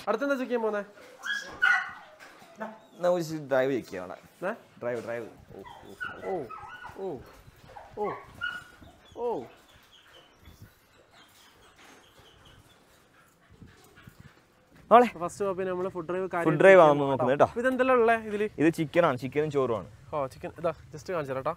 അടുത്തെന്താ check ചെയ്യാൻ പോകുന്നേ നമുക്ക് ഡ്രൈവ് ചെക്ക് അവിടെ ഏ? ഡ്രൈവ് ഡ്രൈവ് ഓ ഓ ഓ ഓ ആളെ ഫസ്റ്റ് കോപ്പി നമ്മൾ ഫുഡ് ഡ്രൈവ് ഫുഡ് ഡ്രൈവ് ആണ് നോക്കുന്നത് കേട്ടോ ഇതെന്തെല്ലാം ഉള്ളത് ഇതില് ഇത് ചിക്കനാണ് ചിക്കനും ചോറുമാണ് ഓ ചിക്കൻ ഇതാ ജസ്റ്റ് കാണിച്ചു തരാം കേട്ടോ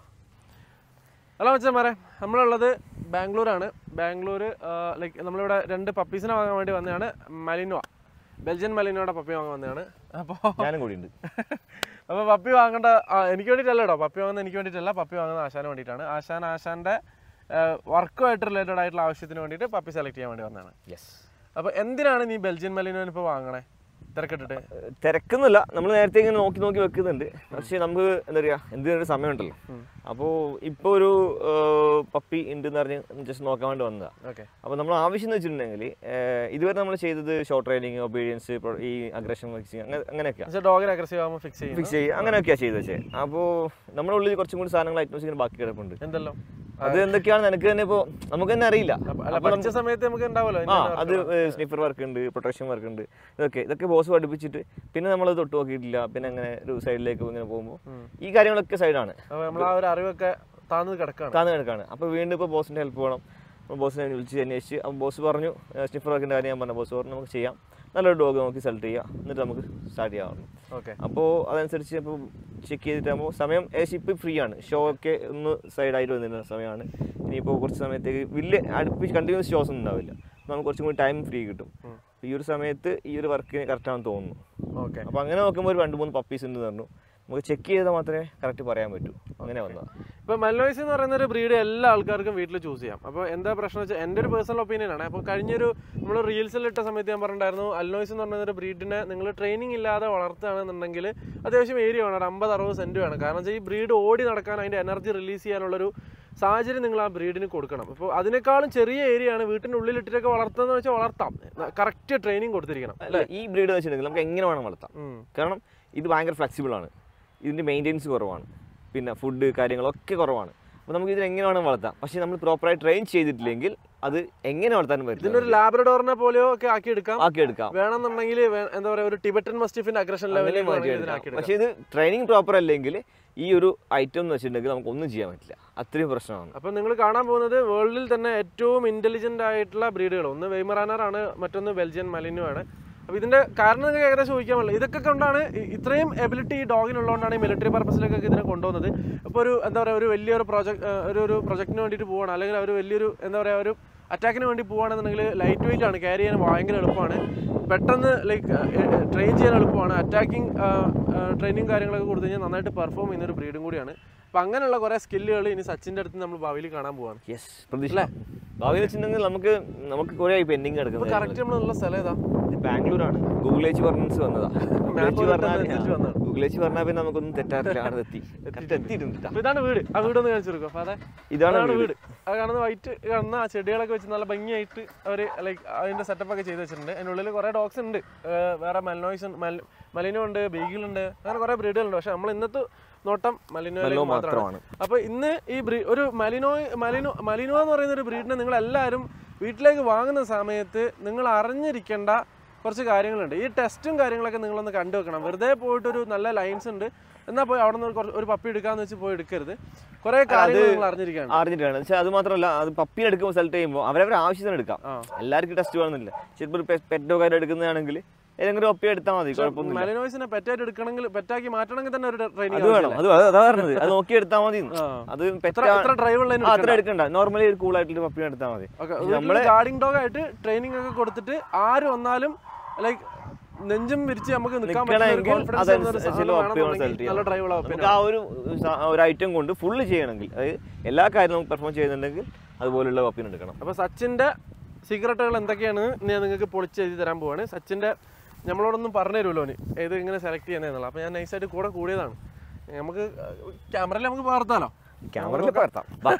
ഹലോ മച്ചാമാരെ നമ്മളുള്ളത് ബാംഗ്ലൂരാണ് ബാംഗ്ലൂർ ലൈക്ക് നമ്മളിവിടെ രണ്ട് പപ്പീസിനെ വാങ്ങാൻ വേണ്ടി വന്നതാണ് മലിനോ ബെൽജിയൻ മലിനോയുടെ പപ്പി വാങ്ങാൻ വന്നതാണ് അപ്പോൾ ഞാനും കൂടി ഉണ്ട് അപ്പോൾ പപ്പി വാങ്ങേണ്ട ആ, എനിക്ക് വേണ്ടിയിട്ടല്ല കേട്ടോ പപ്പി വാങ്ങുന്നത് എനിക്ക് വേണ്ടിയിട്ടല്ല പപ്പി വാങ്ങുന്നത് ആശാന് വേണ്ടിയിട്ടാണ് ആശാൻ ആശാൻ്റെ വർക്കുമായിട്ട് റിലേറ്റഡ് ആയിട്ടുള്ള ആവശ്യത്തിന് വേണ്ടിയിട്ട് പപ്പി സെലക്ട് ചെയ്യാൻ വേണ്ടി വന്നതാണ് യെസ് അപ്പോൾ എന്തിനാണ് നീ ബെൽജിയൻ മലിനോന് ഇപ്പോൾ വാങ്ങണേ തിരക്കിട്ടിട്ട് തിരക്കുന്നില്ല നമ്മൾ നേരത്തെ ഇങ്ങനെ നോക്കി നോക്കി വെക്കുന്നുണ്ട് പക്ഷേ നമുക്ക് എന്താ പറയുക എന്തിനൊരു സമയമുണ്ടല്ലോ അപ്പോൾ ഇപ്പോൾ ഒരു പപ്പി ഉണ്ടെന്ന് പറഞ്ഞ് ജസ്റ്റ് നോക്കാൻ വേണ്ടി വന്നതാണ് ഓക്കെ അപ്പോൾ നമ്മൾ ആവശ്യം എന്ന് വെച്ചിട്ടുണ്ടെങ്കിൽ ഇതുവരെ നമ്മൾ ചെയ്തത് ഷോർട്ട് ട്രെയിനിങ് ഒബീഡിയൻസ് ഈ അഗ്രഷൻ ഫിക്സിങ് അങ്ങനെ അങ്ങനെയൊക്കെയാണ് പക്ഷേ ഡോഗിനെ അഗ്രസീവ് ആകുമ്പോൾ ഫിക്സ് ചെയ്യും ഫിക്സ് ചെയ്യുക അങ്ങനെയൊക്കെയാണ് ചെയ്ത് വെച്ചത് അപ്പോൾ നമ്മുടെ ഉള്ളിൽ കുറച്ചും കൂടി സാധനങ്ങൾ ഐറ്റംസ് ഇങ്ങനെ ബാക്കി കിടപ്പുണ്ട് എന്തെല്ലാം അത് എന്തൊക്കെയാണെന്ന് എനിക്ക് തന്നെ ഇപ്പോൾ നമുക്ക് തന്നെ അറിയില്ല അപ്പൊ- അല്ല പഠിച്ച സമയത്ത് നമുക്ക് ഉണ്ടാവുമല്ലോ ആ ഇതിന്റെ അത് സ്നിഫർ വർക്ക് ഉണ്ട് പ്രൊട്ടക്ഷൻ വർക്ക് ഉണ്ട് ഇതൊക്കെ ഇതൊക്കെ ബോസ് പഠിപ്പിച്ചിട്ട് പിന്നെ നമ്മൾ തൊട്ട് നോക്കിയിട്ടില്ല പിന്നെ അങ്ങനെ ഒരു സൈഡിലേക്ക് ഇങ്ങനെ പോകുമ്പോൾ ഈ കാര്യങ്ങളൊക്കെ സൈഡാണ് അപ്പോൾ നമ്മൾ ആ ഒരു അറിവൊക്കെ താഴ്ന്നു കിടക്കാണ് താന്ന് കിടക്കാണ് അപ്പോൾ വീണ്ടും ഇപ്പോൾ ബോസിൻ്റെ ഹെൽപ്പ് വേണം അപ്പോൾ ബോസിനെ വിളിച്ച് അന്വേഷിച്ച് അപ്പോൾ ബോസ് പറഞ്ഞു സ്നിഫർ വർക്കിൻ്റെ കാര്യം ഞാൻ പറഞ്ഞു ബോസ് പറഞ്ഞു നമുക്ക് ചെയ്യാം നല്ലൊരു ഡോഗ് നോക്കി സെലക്ട് ചെയ്യാം എന്നിട്ട് നമുക്ക് സ്റ്റാർട്ട് ചെയ്യാവുന്നു ഓക്കെ അപ്പോൾ അതനുസരിച്ച് ഇപ്പോൾ ചെക്ക് ചെയ്തിട്ടാകുമ്പോൾ സമയം ഏകദേശം ഇപ്പോൾ ഫ്രീ ആണ് ഷോ ഒക്കെ ഒന്ന് സൈഡായിട്ട് വന്നിരുന്ന സമയമാണ് ഇനിയിപ്പോൾ കുറച്ച് സമയത്തേക്ക് വലിയ അടുപ്പിച്ച് കണ്ടിന്യൂസ് ഷോസ് ഒന്നും ഉണ്ടാവില്ല നമുക്ക് കുറച്ചും കൂടി ടൈം ഫ്രീ കിട്ടും അപ്പോൾ ഈ ഒരു സമയത്ത് ഈ ഒരു വർക്ക് കറക്റ്റാണെന്ന് തോന്നുന്നു ഓക്കെ അപ്പോൾ അങ്ങനെ നോക്കുമ്പോൾ ഒരു രണ്ട് മൂന്ന് പപ്പീസ് ഉണ്ടെന്ന് പറഞ്ഞു നമുക്ക് ചെക്ക് ചെയ്താൽ മാത്രമേ കറക്റ്റ് പറയാൻ പറ്റൂ അങ്ങനെ വന്നതാണ് ഇപ്പൊ മലോയ്സ് എന്ന് പറയുന്ന ഒരു ബ്രീഡ് എല്ലാ ആൾക്കാർക്കും വീട്ടിൽ ചൂസ് ചെയ്യാം അപ്പോൾ എന്താ പ്രശ്നം വെച്ചാൽ എൻ്റെ ഒരു പേഴ്സണൽ ഒപ്പീനിയൻ ആണ് അപ്പോൾ കഴിഞ്ഞൊരു നമ്മൾ റീൽസിൽ ഇട്ട സമയത്ത് ഞാൻ പറഞ്ഞിട്ടുണ്ടായിരുന്നു അൽനോയ്സ് എന്ന് പറയുന്ന ഒരു ബ്രീഡിനെ നിങ്ങൾ ട്രെയിനിങ് ഇല്ലാതെ വളർത്തുകയാണെന്നുണ്ടെങ്കിൽ അത്യാവശ്യം ഏരിയ വേണം ഒരു അമ്പത് അറുപത് സെൻറ്റ് വേണം കാരണം വെച്ചാൽ ഈ ബ്രീഡ് ഓടി നടക്കാൻ അതിൻ്റെ എനർജി റിലീസ് ചെയ്യാനുള്ളൊരു സാഹചര്യം നിങ്ങൾ ആ ബ്രീഡിന് കൊടുക്കണം അപ്പോൾ അതിനേക്കാളും ചെറിയ ഏരിയ ആണ് വീട്ടിൻ്റെ ഉള്ളിലിട്ടിട്ടൊക്കെ വളർത്തുന്നത് വെച്ചാൽ വളർത്താം കറക്റ്റ് ട്രെയിനിങ് കൊടുത്തിരിക്കണം അല്ല ഈ ബ്രീഡ് വെച്ചിട്ടുണ്ടെങ്കിൽ നമുക്ക് എങ്ങനെ വേണം വളർത്താം ഉം. കാരണം ഇത് ഭയങ്കര ഫ്ലെക്സിബിൾ ആണ് ഇതിൻ്റെ മെയിൻ്റെനൻസ് കുറവാണ് പിന്നെ ഫുഡ് കാര്യങ്ങളൊക്കെ കുറവാണ് അപ്പോൾ നമുക്ക് ഇതിന് എങ്ങനെ വേണം വളർത്താം പക്ഷേ നമ്മൾ പ്രോപ്പറായി ട്രെയിൻ ചെയ്തിട്ടില്ലെങ്കിൽ അത് എങ്ങനെ വളർത്താനും പറ്റില്ല ഇതിനൊരു ലാബ്രഡോറിനെ പോലെയോ ഒക്കെ ആക്കി എടുക്കാം ആക്കിയെടുക്കാം വേണമെന്നുണ്ടെങ്കിൽ വേ- എന്താ പറയാ ഒരു ടിബറ്റൻ മസ്റ്റിഫിന്റെ അഗ്രഷൻ ലെവലിൽ അങ്ങനെ മാറ്റിയെടുക്കാം പക്ഷേ ഇത് ട്രെയിനിങ് പ്രോപ്പർ അല്ലെങ്കിൽ ഈ ഒരു ഐറ്റം എന്ന് വെച്ചിട്ടുണ്ടെങ്കിൽ നമുക്ക് ഒന്നും ചെയ്യാൻ പറ്റില്ല അത്രയും പ്രശ്നമാണ് അപ്പൊ നിങ്ങൾ കാണാൻ പോകുന്നത് വേൾഡിൽ തന്നെ ഏറ്റവും ഇന്റലിജന്റ് ആയിട്ടുള്ള ബ്രീഡുകൾ ഒന്ന് വെയ്മറാനർ ആണ് മറ്റൊന്ന് ബെൽജിയൻ മലിനു ആണ് അപ്പൊ ഇതിന്റെ കാരണം നിങ്ങൾക്ക് ഏകദേശം ചോദിക്കാൻ പറ്റില്ല ഇതൊക്കെ കൊണ്ടാണ് ഇ- ഇത്രയും എബിലിറ്റി ഈ ഡോഗിനുള്ളതുകൊണ്ടാണ് ഈ മിലിറ്ററി പർപ്പസിലേക്കൊക്കെ ഇതിനെ കൊണ്ടുവന്നത് ഇപ്പോൾ ഒരു എന്താ പറയുക ഒരു വലിയൊരു പ്രോജക്ട് ഒരു ഒരു പ്രൊജക്റ്റിന് വേണ്ടിയിട്ട് പോവാണ് അല്ലെങ്കിൽ ഒരു വലിയൊരു എന്താ പറയുക ഒരു അറ്റാക്കിന് വേണ്ടി പോവുകയാണെന്നുണ്ടെങ്കിൽ ലൈറ്റ് വെയിറ്റ് ആണ് ക്യാരി ചെയ്യാൻ ഭയങ്കര എളുപ്പമാണ് പെട്ടെന്ന് ലൈക്ക് ട്രെയിൻ ചെയ്യാൻ എളുപ്പമാണ് അറ്റാക്കിംഗ് ട്രെയിനിങ് കാര്യങ്ങളൊക്കെ കൊടുത്തു കഴിഞ്ഞാൽ നന്നായിട്ട് പെർഫോം ചെയ്യുന്ന ഒരു ബ്രീഡും കൂടിയാണ് അപ്പം അങ്ങനെയുള്ള കുറേ സ്കില്ലുകൾ ഇനി സച്ചിൻ്റെ അടുത്ത് നമ്മൾ ഭാവിയിൽ കാണാൻ പോവാണ് യെസ് പ്രതീക്ഷ ഭാവി വെച്ചിട്ടുണ്ടെങ്കിൽ നമുക്ക് നമുക്ക് കുറേ പെൻഡിങ് ഇപ്പോൾ കിടക്കുന്നത് കറക്റ്റ് നമ്മളുള്ള സ്ഥലം ഏതാ ബാംഗ്ലൂരാണ് ഗൂഗിൾ എച്ച് പറഞ്ഞിട്ട് വന്നതാ ഗൂഗിൾ എച്ച് പെട്ടെന്ന് പറഞ്ഞാൽ എത്തിയിട്ട് വന്നതാണ്. ഗൂഗിൾ എച്ച് പറഞ്ഞാൽ പിന്നെ നമുക്കൊന്നും തെറ്റാറില്ല അവിടെ എത്തി കറക്റ്റ് എത്തിയിട്ടുണ്ട് ട്ടാ. അപ്പോൾ ഇതാണ് വീട് ആ വീടൊന്ന് കാണിച്ചു കൊടുക്കും അപ്പോൾ അതെ ഇതാണ് ഇതാണ് വീട് വീട് ആ കാണുന്ന വൈറ്റ് കാണുന്ന ആ ചെടികളൊക്കെ വെച്ച് നല്ല ഭംഗിയായിട്ട് അവർ ലൈക്ക് അതിന്റെ സെറ്റപ്പ് ഒക്കെ ചെയ്ത് വെച്ചിട്ടുണ്ട് അതിൻ്റെ ഉള്ളിൽ കുറേ ഡോഗ്സ് ഉണ്ട് ഏർ വേറെ മലിനോയ്സ് മലിനോ ഉണ്ട് ബീഗിളുണ്ട് അങ്ങനെ കുറേ ബ്രീഡുകളുണ്ട് പക്ഷെ നമ്മൾ ഇന്നത്തെ നോട്ടം മലിനോയിലേക്ക് മലിനോ മാത്രമാണ് മാത്രമാണ്. അപ്പോൾ ഇന്ന് ഈ ബ്രീ ഒരു മലിനോ മലിനോ മലിനോ എന്ന് പറയുന്ന ഒരു ബ്രീഡിനെ നിങ്ങൾ എല്ലാവരും വീട്ടിലേക്ക് വാങ്ങുന്ന സമയത്ത് നിങ്ങൾ അറിഞ്ഞിരിക്കേണ്ട കുറച്ച് കാര്യങ്ങളുണ്ട് ഈ ടെസ്റ്റും കാര്യങ്ങളൊക്കെ നിങ്ങളൊന്ന് കണ്ടു വെക്കണം വെറുതെ പോയിട്ട് ഒരു നല്ല ലൈൻസ് ഉണ്ട് എന്നാൽ പോയി അവിടെ നിന്ന് ഒരു പപ്പി എടുക്കാന്ന് വെച്ച് പോയി എടുക്കരുത് കുറേ കാര്യങ്ങൾ നിങ്ങൾ അറിഞ്ഞിരിക്കണം അറിഞ്ഞിട്ടാണ് പക്ഷേ അത് മാത്രമല്ല അത് പപ്പീനെ എടുക്കുമ്പോൾ സെലക്ട് ചെയ്യുമ്പോൾ അവരവരെ ആവശ്യത്തിന് എടുക്കാം ആ. എല്ലാവർക്കും ടെസ്റ്റ് വേണമെന്നില്ല ചിലപ്പോൾ ഒരു പെറ്റോ കാര്യം എടുക്കുന്നതാണെങ്കിൽ ഏതെങ്കിലും ഒപ്പി എടുത്താൽ മതി കുഴപ്പമൊന്നുമില്ല മലിനോയ്സിനെ പെറ്റായിട്ട് എടുക്കണമെങ്കിൽ പെറ്റാക്കി മാറ്റണമെങ്കിൽ തന്നെ ഒരു അത് ട്രെയിനിങ് വേണം അത് അത് അതാ പറഞ്ഞത് അത് നോക്കി എടുത്താൽ മതി ആ. അത് എത്ര പെറ്റ എത്ര ഡ്രൈവ് ഉള്ളതിന് ആ, അത്ര എടുക്കണ്ട നോർമലി ഒരു കൂളായിട്ടുള്ള പപ്പീനെ എടുത്താൽ മതി നമ്മള് ഗാർഡിംഗ് ഡോഗ് ആയിട്ട് ട്രെയിനിങ് ഒക്കെ കൊടുത്തിട്ട് ആര് വന്നാലും ലൈക്ക് നെഞ്ചും വിരിച്ച് നമുക്ക് നിൽക്കാൻ പറ്റുന്ന ഒരു നിൽക്കണമെങ്കിൽ confidence തരുന്ന ഒരു അതനുസരിച്ച് സാധനം ഒപ്പി വേണമെന്നുണ്ടെങ്കിൽ സെലക്ട് നല്ല ഡ്രൈവ് ഉള്ള നമുക്ക് ആ ഒരു സ- ഒരു ഐറ്റം കൊണ്ട് ഫുള്ള് ചെയ്യണമെങ്കിൽ അതായത് എല്ലാ കാര്യവും പെർഫോം ചെയ്യുന്നുണ്ടെങ്കിൽ അതുപോലുള്ള പപ്പീനെ എടുക്കണം അപ്പോൾ സച്ചിന്റെ സീക്രട്ടുകൾ എന്തൊക്കെയാണ് ഞാൻ നിങ്ങൾക്ക് പൊളിച്ച് എഴുതി തരാൻ പോവാണ് സച്ചിന്റെ നമ്മളോടൊന്നും പറഞ്ഞു തരുമല്ലോ ഓന് ഏത് ഇങ്ങനെ സെലക്ട് ചെയ്യുന്നതെന്നുള്ള അപ്പോൾ ഞാൻ നൈസായിട്ട് കൂടെ കൂടിയതാണ് നമുക്ക് ക്യാമറയിൽ നമുക്ക് പകർത്താലോ ക്യാമറയിൽ പകർത്താം ബാ.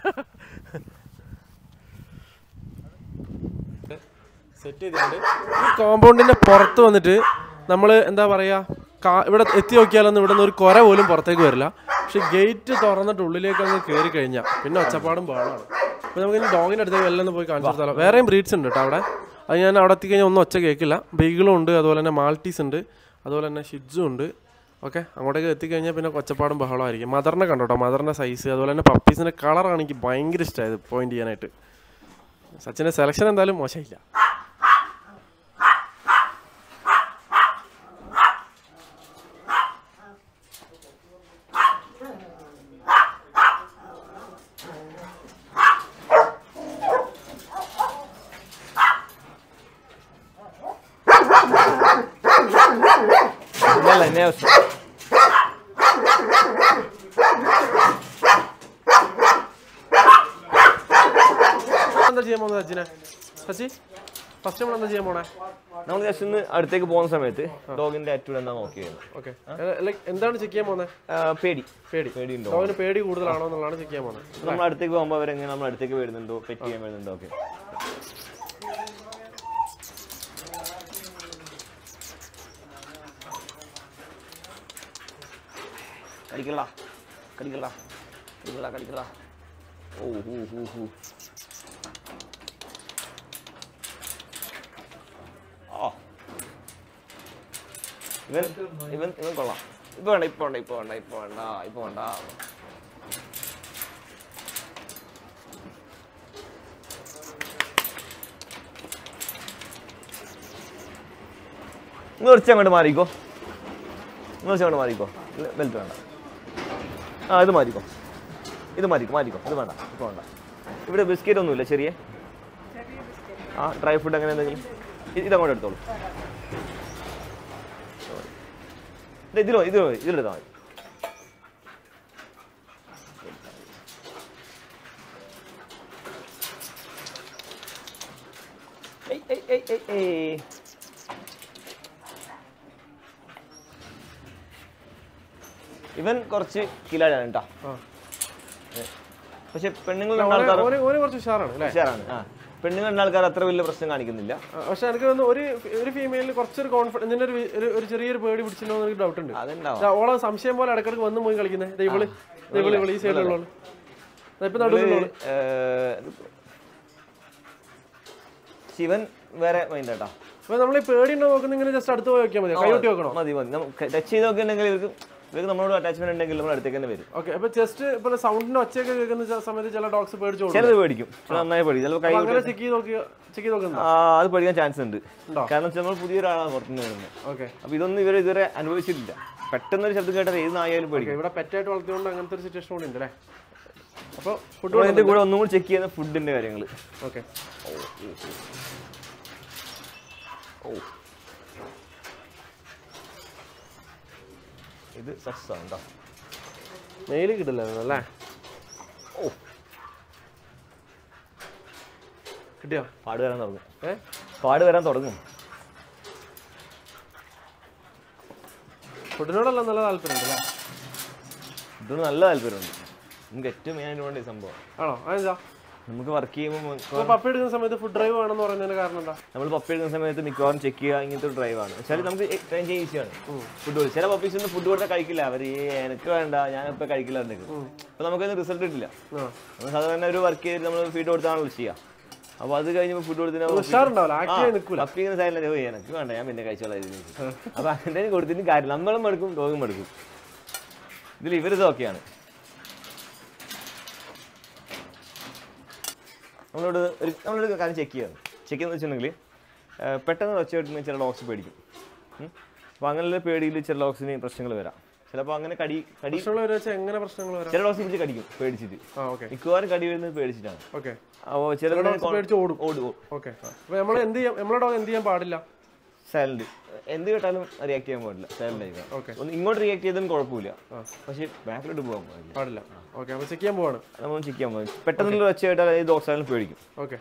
സെറ്റ് ചെയ്തിട്ടുണ്ട് ഈ കോമ്പൗണ്ടിന്റെ പുറത്ത് വന്നിട്ട് നമ്മൾ എന്താ പറയാ കാ- ഇവിടെ എത്തി നോക്കിയാലൊന്നും ഇവിടെ നിന്ന് ഒരു കുര പോലും പുറത്തേക്ക് വരില്ല പക്ഷെ ഗേറ്റ് തുറന്നിട്ട് ഉള്ളിലേക്ക് അങ്ങ് കയറി കഴിഞ്ഞാൽ പിന്നെ ഒച്ചപ്പാടും ബഹളമാണ് അപ്പോൾ നമുക്ക് ഇനി ഡോഗിൻ്റെ അടുത്തേക്ക് എല്ലാം ഒന്ന് പോയി കാണിച്ചു കൊടുത്താലോ വേറെയും ബ്രീഡ്സ് ഉണ്ട് കേട്ടോ അവിടെ അത് ഞാൻ അവിടെ എത്തിക്കഴിഞ്ഞാൽ ഒന്നും ഒച്ച കേൾക്കില്ല ബീഗിളും ഉണ്ട് അതുപോലെ തന്നെ മാൾട്ടീസ് ഉണ്ട് അതുപോലെ തന്നെ ഷിഡ്സും ഉണ്ട് ഓക്കെ അങ്ങോട്ടേക്ക് എത്തിക്കഴിഞ്ഞാൽ പിന്നെ കൊച്ചപ്പാടും ബഹളമായിരിക്കും മദറിനെ കണ്ടോട്ടോ മദറിൻ്റെ സൈസ് അതുപോലെ തന്നെ പപ്പീസിൻ്റെ കളറാണ് എനിക്ക് ഭയങ്കര ഇഷ്ടമായത് പോയിന്റ് ചെയ്യാനായിട്ട് സച്ചിൻ്റെ സെലക്ഷൻ എന്തായാലും മോശമില്ല ഇന്നല്ല എന്നെ അവസ്ഥ എന്താ ചെയ്യാൻ പോകുന്നത് സച്ചിനെ സച്ചി ഫസ്റ്റ് നമ്മൾ എന്താ ചെയ്യാൻ പോണേ നമ്മൾ ജസ്റ്റ് ഒന്ന് അടുത്തേക്ക് പോകുന്ന സമയത്ത് ഡോഗിന്റെ ആറ്റിറ്റ്യൂഡ് എന്താ നോക്കിയത് ഓക്കെ ലൈക്ക് എന്താണ് ചെക്ക് ചെയ്യാൻ പോകുന്നത് പേടി പേടി പേടി ഉണ്ടോ ഡോഗിന് പേടി കൂടുതലാണോ എന്നുള്ളതാണ് ചെക്ക് ചെയ്യാൻ പോകുന്നത് നമ്മൾ അടുത്തേക്ക് പോകുമ്പോൾ അവരെങ്ങനെ നമ്മൾ അടുത്തേക്ക് വരുന്നുണ്ടോ പെറ്റ് ചെയ്യാൻ വരുന്നുണ്ടോ ഓക്കെ കടിക്കല്ല കടിക്കല്ല കടിക്കല്ല കടിക്കല്ല ഓ ഹൂ ഹൂ ഹൂ ആ ഇവൻ ഇവൻ ഇവൻ കൊള്ളാം ഇപ്പൊ വേണ്ട ഇപ്പൊ വേണ്ട ഇപ്പൊ വേണ്ട ഇപ്പൊ വേണ്ട ഇപ്പൊ വേണ്ട നിങ്ങൾ കുറച്ച് അങ്ങോട്ട് മാറിക്കോ നിങ്ങൾ കുറച്ച് അങ്ങോട്ട് മാറിക്കോ ബെൽറ്റ് വേണ്ട ആ ഇത് മാറിക്കോ ഇത് മാറിക്കോ മാറിക്കോ ഇത് വേണ്ട ഇപ്പോൾ വേണ്ട ഇവിടെ ബിസ്ക്കറ്റ് ഒന്നുമില്ല ചെറിയ ആ ഡ്രൈ ഫുഡ് അങ്ങനെ എന്തെങ്കിലും ഇത് ഇതങ്ങോട്ട് എടുത്തോളൂ ഇത് ഇതിലോ ഇതിലോ ഇതിലെടുത്താൽ മതി ഏയ് ഏയ് ഏയ് ഏയ് ഏയ് ഇവൻ കുറച്ച് കിലാടാണ് കേട്ടോ ആ പക്ഷെ പെണ്ണുങ്ങൾ രണ്ടാൾക്കാർ ഓന് ഓന് ഓന് കുറച്ച് ഉഷാറാണ് അല്ലേ ഉഷാറാണ് ആ പെണ്ണുങ്ങൾ രണ്ടാൾക്കാർ അത്ര വലിയ പ്രശ്നം കാണിക്കുന്നില്ല ആ, പക്ഷെ എനിക്ക് തോന്നുന്നു ഒരു ഒരു ഫീമെയിലിന് കുറച്ചൊരു കോൺഫിഡൻസ് ഇതിന്റെ ഒരു വി- ഒരു- ഒരു ചെറിയൊരു പേടി പിടിച്ചിട്ടുണ്ടോ എന്ന് എനിക്ക് ഡൗട്ട് ഉണ്ട് അതുണ്ടാവും ദാ ഓളെ സംശയം പോലെ ഇടക്കിടക്ക് വന്ന് പോയി കളിക്കുന്നത് ദേ ഇവള് ദേ ഇവള് ഇവള് ഈ സൈഡിലുള്ളവള് ഇപ്പൊ നടുവിലുള്ളവള് ഏഹ്, ശിവൻ വേറെ മൈൻഡ് കേട്ടോ അപ്പൊ നമ്മൾ ഈ പേടി ഉണ്ടോ നോക്കുന്ന ഇങ്ങനെ ജസ്റ്റ് അടുത്ത് പോയി വെക്കാൻ മതി കൈയൊട്ടി വെക്കണോ മതി മതി നമുക്ക് ടച്ച് ചെയ്ത് നോക്കിയിട്ടുണ്ടെങ്കിൽ ഇവർക്ക് ഇവർക്ക് നമ്മളോട് അറ്റാച്ച്മെന്റ് ഉണ്ടെങ്കിൽ നമ്മൾ അടുത്തേക്ക് തന്നെ വരും ഓക്കെ അപ്പൊ ജസ്റ്റ് ഇപ്പൊ സൗണ്ടിന്റെ ഒച്ചയൊക്കെ കേൾക്കുന്ന ച- സമയത്ത് ചില ഡോഗ്സ് പേടിച്ചു കൊടുക്കും ചിലത് പേടിക്കും ചില നന്നായി പേടിക്കും ചിലപ്പോൾ കൈ അപ്പൊ അങ്ങനെ ചെക്ക് ചെയ്ത് നോക്കി ചെക്ക് ചെയ്ത് നോക്കുന്നുണ്ടോ ആ, അത് പേടിക്കാൻ ചാൻസ് ഉണ്ട് ഉണ്ടോ? കാരണം വെച്ചാൽ നമ്മൾ പുതിയൊരാളാണ് പുറത്തുനിന്ന് വരുന്നത് ഓക്കെ അപ്പൊ ഇതൊന്നും ഇവർ ഇതുവരെ അനുഭവിച്ചിട്ടില്ല പെട്ടെന്നൊരു ശബ്ദം കേട്ടാൽ ഏത് നായാലും പേടിക്കും ഇവിടെ പെറ്റായിട്ട് വളർത്തിയോണ്ട് അങ്ങനത്തെ ഒരു സിറ്റുവേഷൻ കൂടി ഉണ്ട് അല്ലേ അപ്പൊ ഫുഡ് നമ്മൾ ഇതിന്റെ കൂടെ ഒന്നും കൂടി ചെക്ക് ചെയ്യുന്ന ഫുഡിന്റെ കാര്യങ്ങൾ ഓക്കെ ഓ ഇത് സക്സസ് ആണ് കേട്ടോ മെയില് കിട്ടില്ലായിരുന്നു അല്ലേ ഓ കിട്ടിയോ പാട് വരാൻ തുടങ്ങും ഏ പാട് വരാൻ തുടങ്ങും ഫുഡിനോടെല്ലാം നല്ല താല്പര്യം ഉണ്ട് അല്ലേ ഇതിന് നല്ല താല്പര്യമുണ്ട് നമുക്ക് ഏറ്റവും മെയിൻ ആയിട്ട് വേണ്ട ഈ സംഭവം ആണോ അതെന്താ നമുക്ക് വർക്ക് ചെയ്യുമ്പോൾ അപ്പൊ പപ്പ എടുക്കുന്ന സമയത്ത് ഫുഡ് ഡ്രൈവ് വേണമെന്ന് പറയുന്നതിന് കാരണം എന്താ നമ്മൾ പപ്പ എടുക്കുന്ന സമയത്ത് മിക്കവാറും ചെക്ക് ചെയ്യുക ഇങ്ങനത്തെ ഒരു ഡ്രൈവാണ് വെച്ചാൽ നമുക്ക് ട്രെയിൻ ചെയ്യാൻ ഈസിയാണ് ഫുഡ് കൊടുക്കും ചില പപ്പീസ് ഒന്നും ഫുഡ് കൊടുത്താൽ കഴിക്കില്ല അവർ എനിക്ക് വേണ്ട ഞാൻ ഇപ്പം കഴിക്കില്ല എന്നൊക്കെ അപ്പോൾ നമുക്കതിന് റിസൾട്ട് കിട്ടില്ല ആ നമ്മൾ സാധാരണ ഒരു വർക്ക് ചെയ്ത് നമ്മൾ ഫീഡ് കൊടുത്താണല്ലോ ചെയ്യുക അപ്പോൾ അത് കഴിഞ്ഞപ്പോൾ ഫുഡ് കൊടുത്തിട്ട് ഉഷാറുണ്ടാവില്ല ആക്റ്റീവ് നിൽക്കൂല പപ്പി ഇങ്ങനെ സൈഡിൽ ഓ എനിക്ക് വേണ്ട ഞാൻ പിന്നെ കഴിച്ചോളാം ഇതിന് അപ്പൊ അങ്ങനെ കൊടുത്തിട്ട് കാര്യം നമ്മളും എടുക്കും ഡോഗും എടുക്കും ഇതിൽ ഇവരിത് ഓക്കെയാണ് നമ്മളോട് ഒരു നമ്മളൊരു കാര്യം ചെക്ക് ചെയ്യണം ചെക്ക് ചെയ്യുന്ന വെച്ചിട്ടുണ്ടെങ്കിൽ പെട്ടെന്ന് ഒച്ച കിട്ടുന്ന ചില ഡോഗ്സ് പേടിക്കും അപ്പോൾ അങ്ങനെയുള്ള പേടിയിൽ ചില ഡോഗ്സിന് പ്രശ്നങ്ങൾ വരാം ചിലപ്പോൾ അങ്ങനെ കടി കടി പ്രശ്നങ്ങൾ വരെ വെച്ചാൽ എങ്ങനെ പ്രശ്നങ്ങൾ വരാം ചില ഡോഗ്സ് പിടിച്ച് കടിക്കും പേടിച്ചിട്ട് ആ ഓക്കെ മിക്കവാറും കടി വരുന്നത് പേടിച്ചിട്ടാണ് ഓക്കെ അപ്പോൾ ചില dogs പേടിച്ച് ഓടും. ഓടും ഓക്കെ അപ്പൊ നമ്മൾ എന്ത് ചെയ്യാം നമ്മളെ ഡോഗ് എന്ത് ചെയ്യാൻ പാടില്ല സൈലന്റ് എന്ത് കേട്ടാലും റിയാക്ട് ചെയ്യാൻ പാടില്ല സൈലന്റ് ആയിരിക്കണം Okay. ഒന്ന് ഇങ്ങോട്ട് റിയാക്ട് ചെയ്താലും കുഴപ്പമില്ല പക്ഷേ ബാക്കിലോട്ട് പോകാൻ പാടില്ല പാടില്ല ഓക്കെ അപ്പൊ ചെക്ക് ചെയ്യാൻ പോവാണ് നമ്മൾ ചെക്ക് ചെയ്യാൻ പാടില്ല പെട്ടെന്നുള്ള വെച്ച് കേട്ടാൽ ഈ ദോക്സാലും പേടിക്കും ഓക്കെ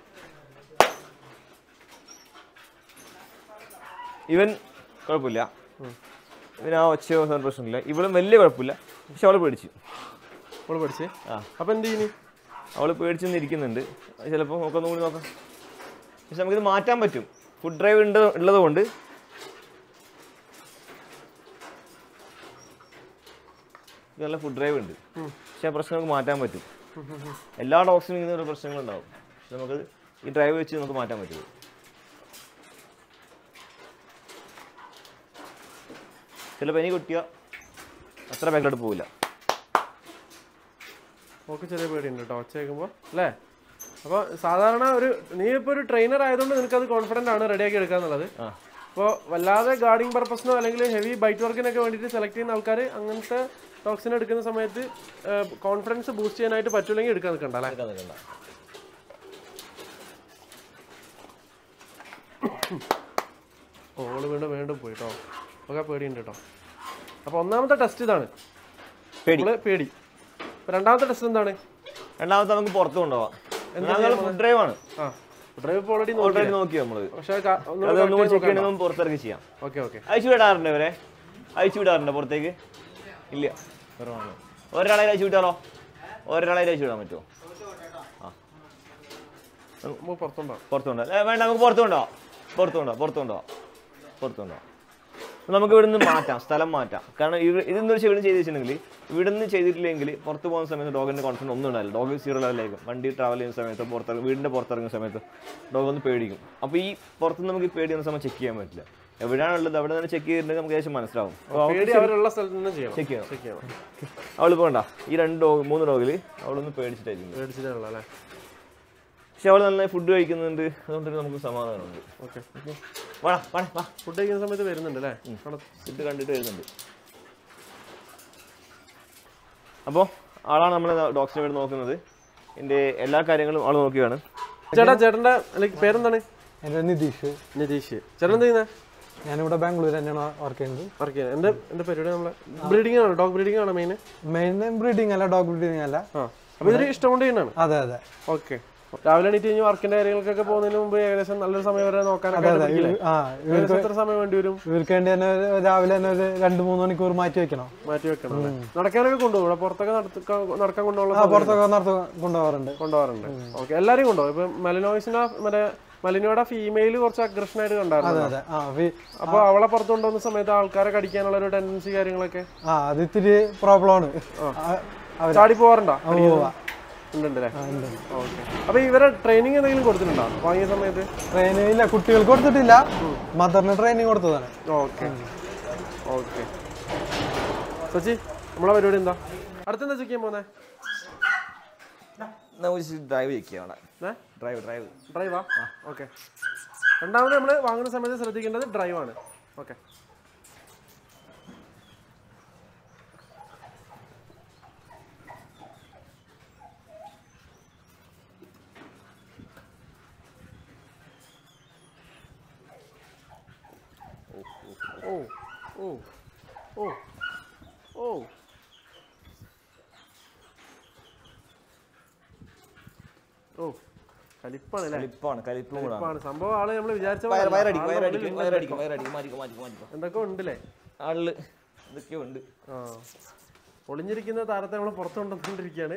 ഇവൻ കുഴപ്പമില്ല ഇവൻ ആ ഒച്ചയോ ഒന്നും പ്രശ്നമില്ല ഇവളും വലിയ കുഴപ്പമില്ല പക്ഷെ അവള് പേടിച്ചു നമ്മൾ പഠിച്ചേ ആ അപ്പൊ എന്ത് ചെയ്യുന്നു അവള് പേടിച്ചൊന്നും ഇരിക്കുന്നുണ്ട് ചിലപ്പോൾ നമുക്കൊന്നും കൂടി നോക്കാം പക്ഷെ നമുക്കിത് മാറ്റാൻ പറ്റും ഫുഡ് ഡ്രൈവ് ഉണ്ട് ഉള്ളത് കൊണ്ട് ഇത് നല്ല ഫുഡ് ഡ്രൈവ് ഉണ്ട് പക്ഷെ ആ പ്രശ്നം നമുക്ക് മാറ്റാൻ പറ്റും എല്ലാ ഡോഗ്സിനും ഇങ്ങനെ ഒരു പ്രശ്നങ്ങളുണ്ടാവും പക്ഷെ നമുക്ക് ഈ ഡ്രൈവ് വെച്ച് നമുക്ക് മാറ്റാൻ പറ്റും ചില പനി കൊട്ടിയാൽ അത്ര ബാക്കിലോട്ട് പോവില്ല ഓക്കെ ചെറിയ പേടിയുണ്ട് കേട്ടോ ഒച്ച കേൾക്കുമ്പോൾ അല്ലേ അപ്പോൾ സാധാരണ ഒരു നീ ഇപ്പോൾ ഒരു ട്രെയിനർ ആയതുകൊണ്ട് നിനക്കത് കോൺഫിഡൻ്റ് ആണ് റെഡിയാക്കി എടുക്കാന്നുള്ളത് ആ അപ്പോൾ വല്ലാതെ ഗാർഡിങ് പർപ്പസിനോ അല്ലെങ്കിൽ ഹെവി ബൈറ്റ് വർക്കിനൊക്കെ വേണ്ടിയിട്ട് സെലക്ട് ചെയ്യുന്ന ആൾക്കാർ അങ്ങനത്തെ ടോക്സിൻ എടുക്കുന്ന സമയത്ത് കോൺഫിഡൻസ് ബൂസ്റ്റ് ചെയ്യാനായിട്ട് പറ്റൂലെങ്കിൽ എടുക്കാൻ നിൽക്കണ്ട അല്ലേ എടുക്കാൻ നിൽക്കണ്ട ഓള് വീണ്ടും വീണ്ടും പോയി കേട്ടോ ഒക്കെ പേടിയുണ്ട് കേട്ടോ അപ്പോൾ ഒന്നാമത്തെ ടെസ്റ്റ് ഇതാണ് പേടി നമ്മള് പേടി അപ്പൊ രണ്ടാമത്തെ ടെസ്റ്റ് എന്താണ് രണ്ടാമത്തെ നമുക്ക് പുറത്ത് കൊണ്ടുപോവാം ഞങ്ങൾ ഫുഡ് ഡ്രൈവ് ആണ് ആ ഡ്രൈവ് ഇപ്പോൾ ഓൾറെഡി നോക്കി ഓൾറെഡി നോക്കി നമ്മള് പക്ഷേ അതൊന്നും കൂടി ചെക്ക് ചെയ്യണമെങ്കിൽ പുറത്തിറക്കി ചെയ്യാം ഓക്കെ ഓക്കെ അയച്ചു വിടാറുണ്ട് ഇവരെ അയച്ചു വിടാറുണ്ട് പുറത്തേക്ക് ഇല്ല കുറവാണ് ഒരാളെ അയച്ചു വിട്ടാലോ ഒരാളെ അയച്ചു വിടാൻ പറ്റുമോ ആ നമുക്ക് പുറത്തുണ്ടോ പുറത്തുണ്ടോ ഏ, വേണ്ട നമുക്ക് പുറത്തു കൊണ്ടോ പുറത്തു കൊണ്ടോ പുറത്തു കൊണ്ടോ പുറത്തു കൊണ്ടോ നമുക്ക് ഇവിടുന്ന് മാറ്റാം സ്ഥലം മാറ്റാം കാരണം ഇവ ഇതെന്ന് വെച്ചാൽ ഇവിടെ ചെയ്ത് വെച്ചിട്ടുണ്ടെങ്കിൽ ഇവിടുന്ന് ചെയ്തിട്ടില്ലെങ്കിൽ പുറത്ത് പോകുന്ന സമയത്ത് ഡോഗിന്റെ കോൺഫിഡൻസ് ഒന്നും ഉണ്ടാവില്ല ഡോഗ് സീറോ ലെവലായിരിക്കും വണ്ടി ട്രാവൽ ചെയ്യുന്ന സമയത്ത് പുറത്തിറങ്ങും വീടിന്റെ പുറത്തിറങ്ങുന്ന സമയത്ത് ഡോഗ് ഒന്ന് പേടിക്കും അപ്പോൾ ഈ പുറത്തുനിന്ന് നമുക്ക് ഈ പേടി ഒന്നും സമയം ചെക്ക് ചെയ്യാൻ പറ്റില്ല എവിടെയാണുള്ളത് അവിടെ നിന്ന് ചെക്ക് ചെയ്തിട്ടുണ്ടെങ്കിൽ നമുക്ക് ഏകദേശം മനസ്സിലാവും അപ്പോൾ പേടി അവരുള്ള സ്ഥലത്ത് നിന്ന് ചെയ്യണം ചെക്ക് ചെയ്യണം ചെക്ക് ചെയ്യണം അവളിപ്പോൾ വേണ്ട ഈ രണ്ട് ഡോഗ് മൂന്ന് ഡോഗിൽ അവളൊന്ന് പേടിച്ചിട്ടായിരിക്കും പേടിച്ചിട്ടുള്ള അല്ലേ പക്ഷെ അവൾ നല്ല ഫുഡ് കഴിക്കുന്നുണ്ട് അതുകൊണ്ട് നമുക്ക് സമാധാനമുണ്ട് ഓക്കെ വാടാ വാടാ വാ ഫുഡ് കഴിക്കുന്ന സമയത്ത് വരുന്നുണ്ട് അല്ലേ അവിടെ ഇത് കണ്ടിട്ട് വരുന്നുണ്ട് അപ്പോൾ ആളാണ് നമ്മൾ ഡോക്ടറിനെ വേണ്ടി നോക്കുന്നത് എൻ്റെ എല്ലാ കാര്യങ്ങളും ആൾ നോക്കിയാണ് ചേട്ടാ ചേട്ടന്റെ ലൈക്ക് പേരെന്താണ് എൻ്റെ നിതീഷ് നിതീഷ് ചേട്ടൻ എന്ത് ചെയ്യുന്നത് ഞാനിവിടെ ബാംഗ്ലൂർ തന്നെയാണ് വർക്ക് ചെയ്യുന്നത് വർക്ക് ചെയ്യുന്നത് എന്റെ എന്റെ പരിപാടി നമ്മളെ ബ്രീഡിംഗ് ആണ് ഡോഗ് ബ്രീഡിംഗ് ആണ് മെയിൻ മെയിൻ ബ്രീഡിംഗ് അല്ല ഡോഗ് ബ്രീഡിംഗ് അല്ല ആ അപ്പൊ ഇതൊരു ഇഷ്ടം കൊണ്ട് ചെയ്യുന്നതാണ് അതെ അതെ ഓക്കെ രാവിലെ എണീറ്റ് കഴിഞ്ഞ് വർക്കിന്റെ കാര്യങ്ങൾക്കൊക്കെ പോകുന്നതിന് മുമ്പ് ഏകദേശം നല്ലൊരു സമയം വരെ നോക്കാനൊക്കെ ആയിട്ട് അതെ പിടിക്കില്ലേ? ആ ഏകദേശം എത്ര സമയം വേണ്ടി വരും ഇവർക്ക് വേണ്ടി തന്നെ ഒരു രാവിലെ തന്നെ ഒരു രണ്ട് മൂന്ന് മണിക്കൂർ മാറ്റി വെക്കണം മാറ്റി വെക്കണം അല്ലേ? നടക്കാനൊക്കെ കൊണ്ടുപോകും ഇവിടെ പുറത്തൊക്കെ നടത്ത- നടക്കാൻ കൊണ്ടുപോകുള്ള ആ പുറത്തൊക്കെ നടത്തി കൊണ്ടുപോകാറുണ്ട് കൊണ്ടുപോകാറുണ്ട് ഓക്കെ എല്ലാരും കൊണ്ടുപോകും ഇപ്പൊ മെലനോയിസിന്റെ മറ്റേ മലിനോയുടെ ഫീമെയിൽ കുറച്ച് അഗ്രഷൻ ആയിട്ട് കണ്ടായിരുന്നു അതെ ആ വി- അപ്പൊ അവളെ പുറത്ത് കൊണ്ടുവന്ന സമയത്ത് ആൾക്കാരെ കടിക്കാനുള്ള ഒരു ടെൻഡൻസി കാര്യങ്ങളൊക്കെ ആ അത് ഇത്തിരി പ്രോബ്ലം ആണ് അവര് ചാടി പോവാറുണ്ടോ പോവാ. ഉണ്ട് അല്ലേ ആ, ഉണ്ട്. ഓക്കെ അപ്പൊ ഇവരെ ട്രെയിനിങ് എന്തെങ്കിലും കൊടുത്തിട്ടുണ്ടോ വാങ്ങിയ സമയത്ത് ട്രെയിനിങ് ഇല്ല കുട്ടികൾക്ക് കൊടുത്തിട്ടില്ല മദറിന് ട്രെയിനിങ് കൊടുത്തതാണ് ഓക്കെ ഓക്കെ സച്ചി നമ്മളെ പരിപാടി എന്താ അടുത്തെന്താ ചെക്ക് ചെയ്യാൻ പോന്നെ നമുക്ക് ഡ്രൈവ് ചെയ്യുകയാണ് ഏ ഡ്രൈവ് ഡ്രൈവ് ഡ്രൈവാ ഓക്കെ രണ്ടാമത് നമ്മൾ വാങ്ങുന്ന സമയത്ത് ശ്രദ്ധിക്കേണ്ടത് ഡ്രൈവാണ് ഓക്കെ ഓ ഓ ഓ ഓ ഓ കലിപ്പാണ് അല്ലേ കലിപ്പാണ് കലിപ്പും കൂടാണ് കലിപ്പാണ് സംഭവം ആള് നമ്മൾ വിചാരിച്ച പോലെ വയർ അല്ല. വയറടിക്കും ആളുടെ വയറടിക്കും ഉള്ളിൽ വയറടിക്കും വയറടിക്കും മാറ്റിക്കോ മാറ്റിക്കോ മാറ്റിക്കോ എന്തൊക്കെ ഉണ്ടല്ലേ ആളില് ഇതൊക്കെയോ ഉണ്ട് ആ ഒളിഞ്ഞിരിക്കുന്ന താരത്തെ നമ്മൾ പുറത്തു കൊണ്ടുവന്നിരിക്കുകയാണ്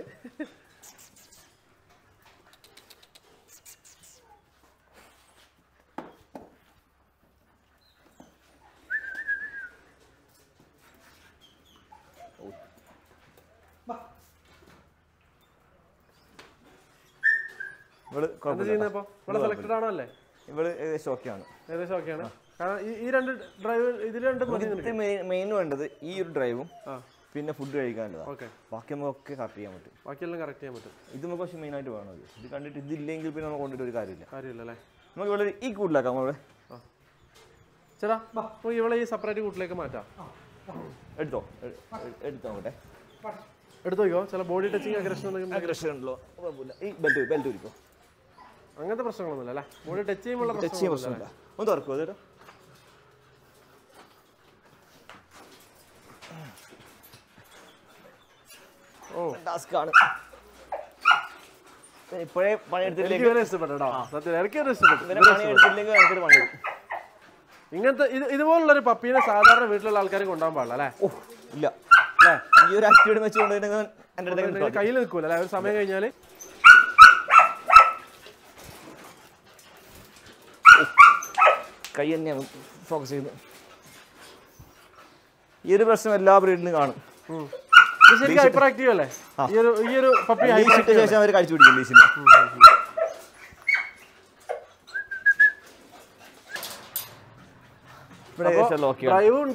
ഇവള് എന്താ കുഴപ്പമില്ല ചെയ്യുന്നത് ഇപ്പൊ ഇവിടെ സെലക്ടഡ് ആണോ അല്ലേ ഇവള് ഏകദേശം ഓക്കെയാണ് ഏകദേശം ഓക്കെയാണ് കാരണം ഈ- ഈ രണ്ട് ഡ്രൈവ് ഇതിൽ രണ്ട് മതി നിനക്ക്. മെയിൻ വേണ്ടത് ഈ ഒരു ഡ്രൈവും ആ പിന്നെ ഫുഡ് കഴിക്കാനുള്ളതാണ് ഓക്കെ ബാക്കി നമുക്കൊക്കെ കറക്റ്റ് ചെയ്യാൻ പറ്റും ബാക്കിയെല്ലാം കറക്റ്റ് ചെയ്യാൻ പറ്റും ഇത് നമുക്ക് പക്ഷേ മെയിനായിട്ട് വേണം ഇത് ഇത് കണ്ടിട്ട് ഇതില്ലെങ്കിൽ പിന്നെ നമുക്ക് കൊണ്ടിട്ട് ഒരു കാര്യമില്ല കാര്യമില്ല അല്ലേ നമുക്ക് ഇവിടെ ഈ കൂട്ടിലാക്കാം അവിടെ ചേട്ടാ നമുക്ക് ഇവളെ ഈ സെപ്പറേറ്റ് കൂട്ടിലേക്ക് മാറ്റാം എടുത്തോ എ- എ- എടുത്തോ അങ്ങോട്ടെ എടുത്തു നോക്കിയോ ചില ബോഡി ടച്ചിങ് അഗ്രഷൻ എന്തെങ്കിലും അഗ്രഷൻ ഉണ്ടല്ലോ കുഴപ്പമില്ല ഈ ബെൽറ്റ് ബെൽറ്റ് പിടിക്കോ അങ്ങനത്തെ പ്രശ്നങ്ങളൊന്നുമില്ല അല്ലേ ബോഡി ടച്ച് ചെയ്യുമ്പോൾ ടച്ച് ചെയ്യാൻ പ്രശ്നമില്ല ഒന്ന് തുറക്കുമോ അതേട്ടോ ഓ ടാസ്ക് ആണ് ഇപ്പോഴേ എനിക്ക് പണിയെടുത്തില്ലെങ്കിൽ ഇവരെ ഇഷ്ടപ്പെട്ടു കേട്ടോ സത്യം എനിക്ക് ഇവരെ ഇഷ്ടപ്പെട്ടു ഇവരെ പണിയെടുത്തില്ലെങ്കിൽ നമുക്കൊരു പണി വരും. ഇങ്ങനത്തെ ഇത് ഇതുപോലുള്ളൊരു പപ്പീനെ സാധാരണ വീട്ടിലുള്ള ആൾക്കാർ കൊണ്ടുപോകാൻ പാടില്ല അല്ലേ ഓ ഇല്ല ഈ ഒരു ആക്ടിവിറ്റി വെച്ചുകൊണ്ട് എൻ്റെ അടുത്തേക്ക് നിങ്ങൾ കയ്യിൽ നിൽക്കൂല അല്ലേ ഒരു സമയം കഴിഞ്ഞാൽ കൈ തന്നെയാണ് ഫോക്കസ് ചെയ്യുന്നത് ഈ ഒരു പ്രശ്നം എല്ലാ ബ്രീഡിലും കാണും ഇത് ശരിക്കും ഹൈപ്പർ ആക്റ്റീവ് അല്ലേ ഈ ഒരു ഈ ഒരു പപ്പി ലീസ് ഇട്ട ശേഷം അവർ കഴിച്ചു പിടിക്കും ലീസിന് ഇവിടെ ഏകദേശം ലോക്കിയാണ് ഡ്രൈവും ഉണ്ട്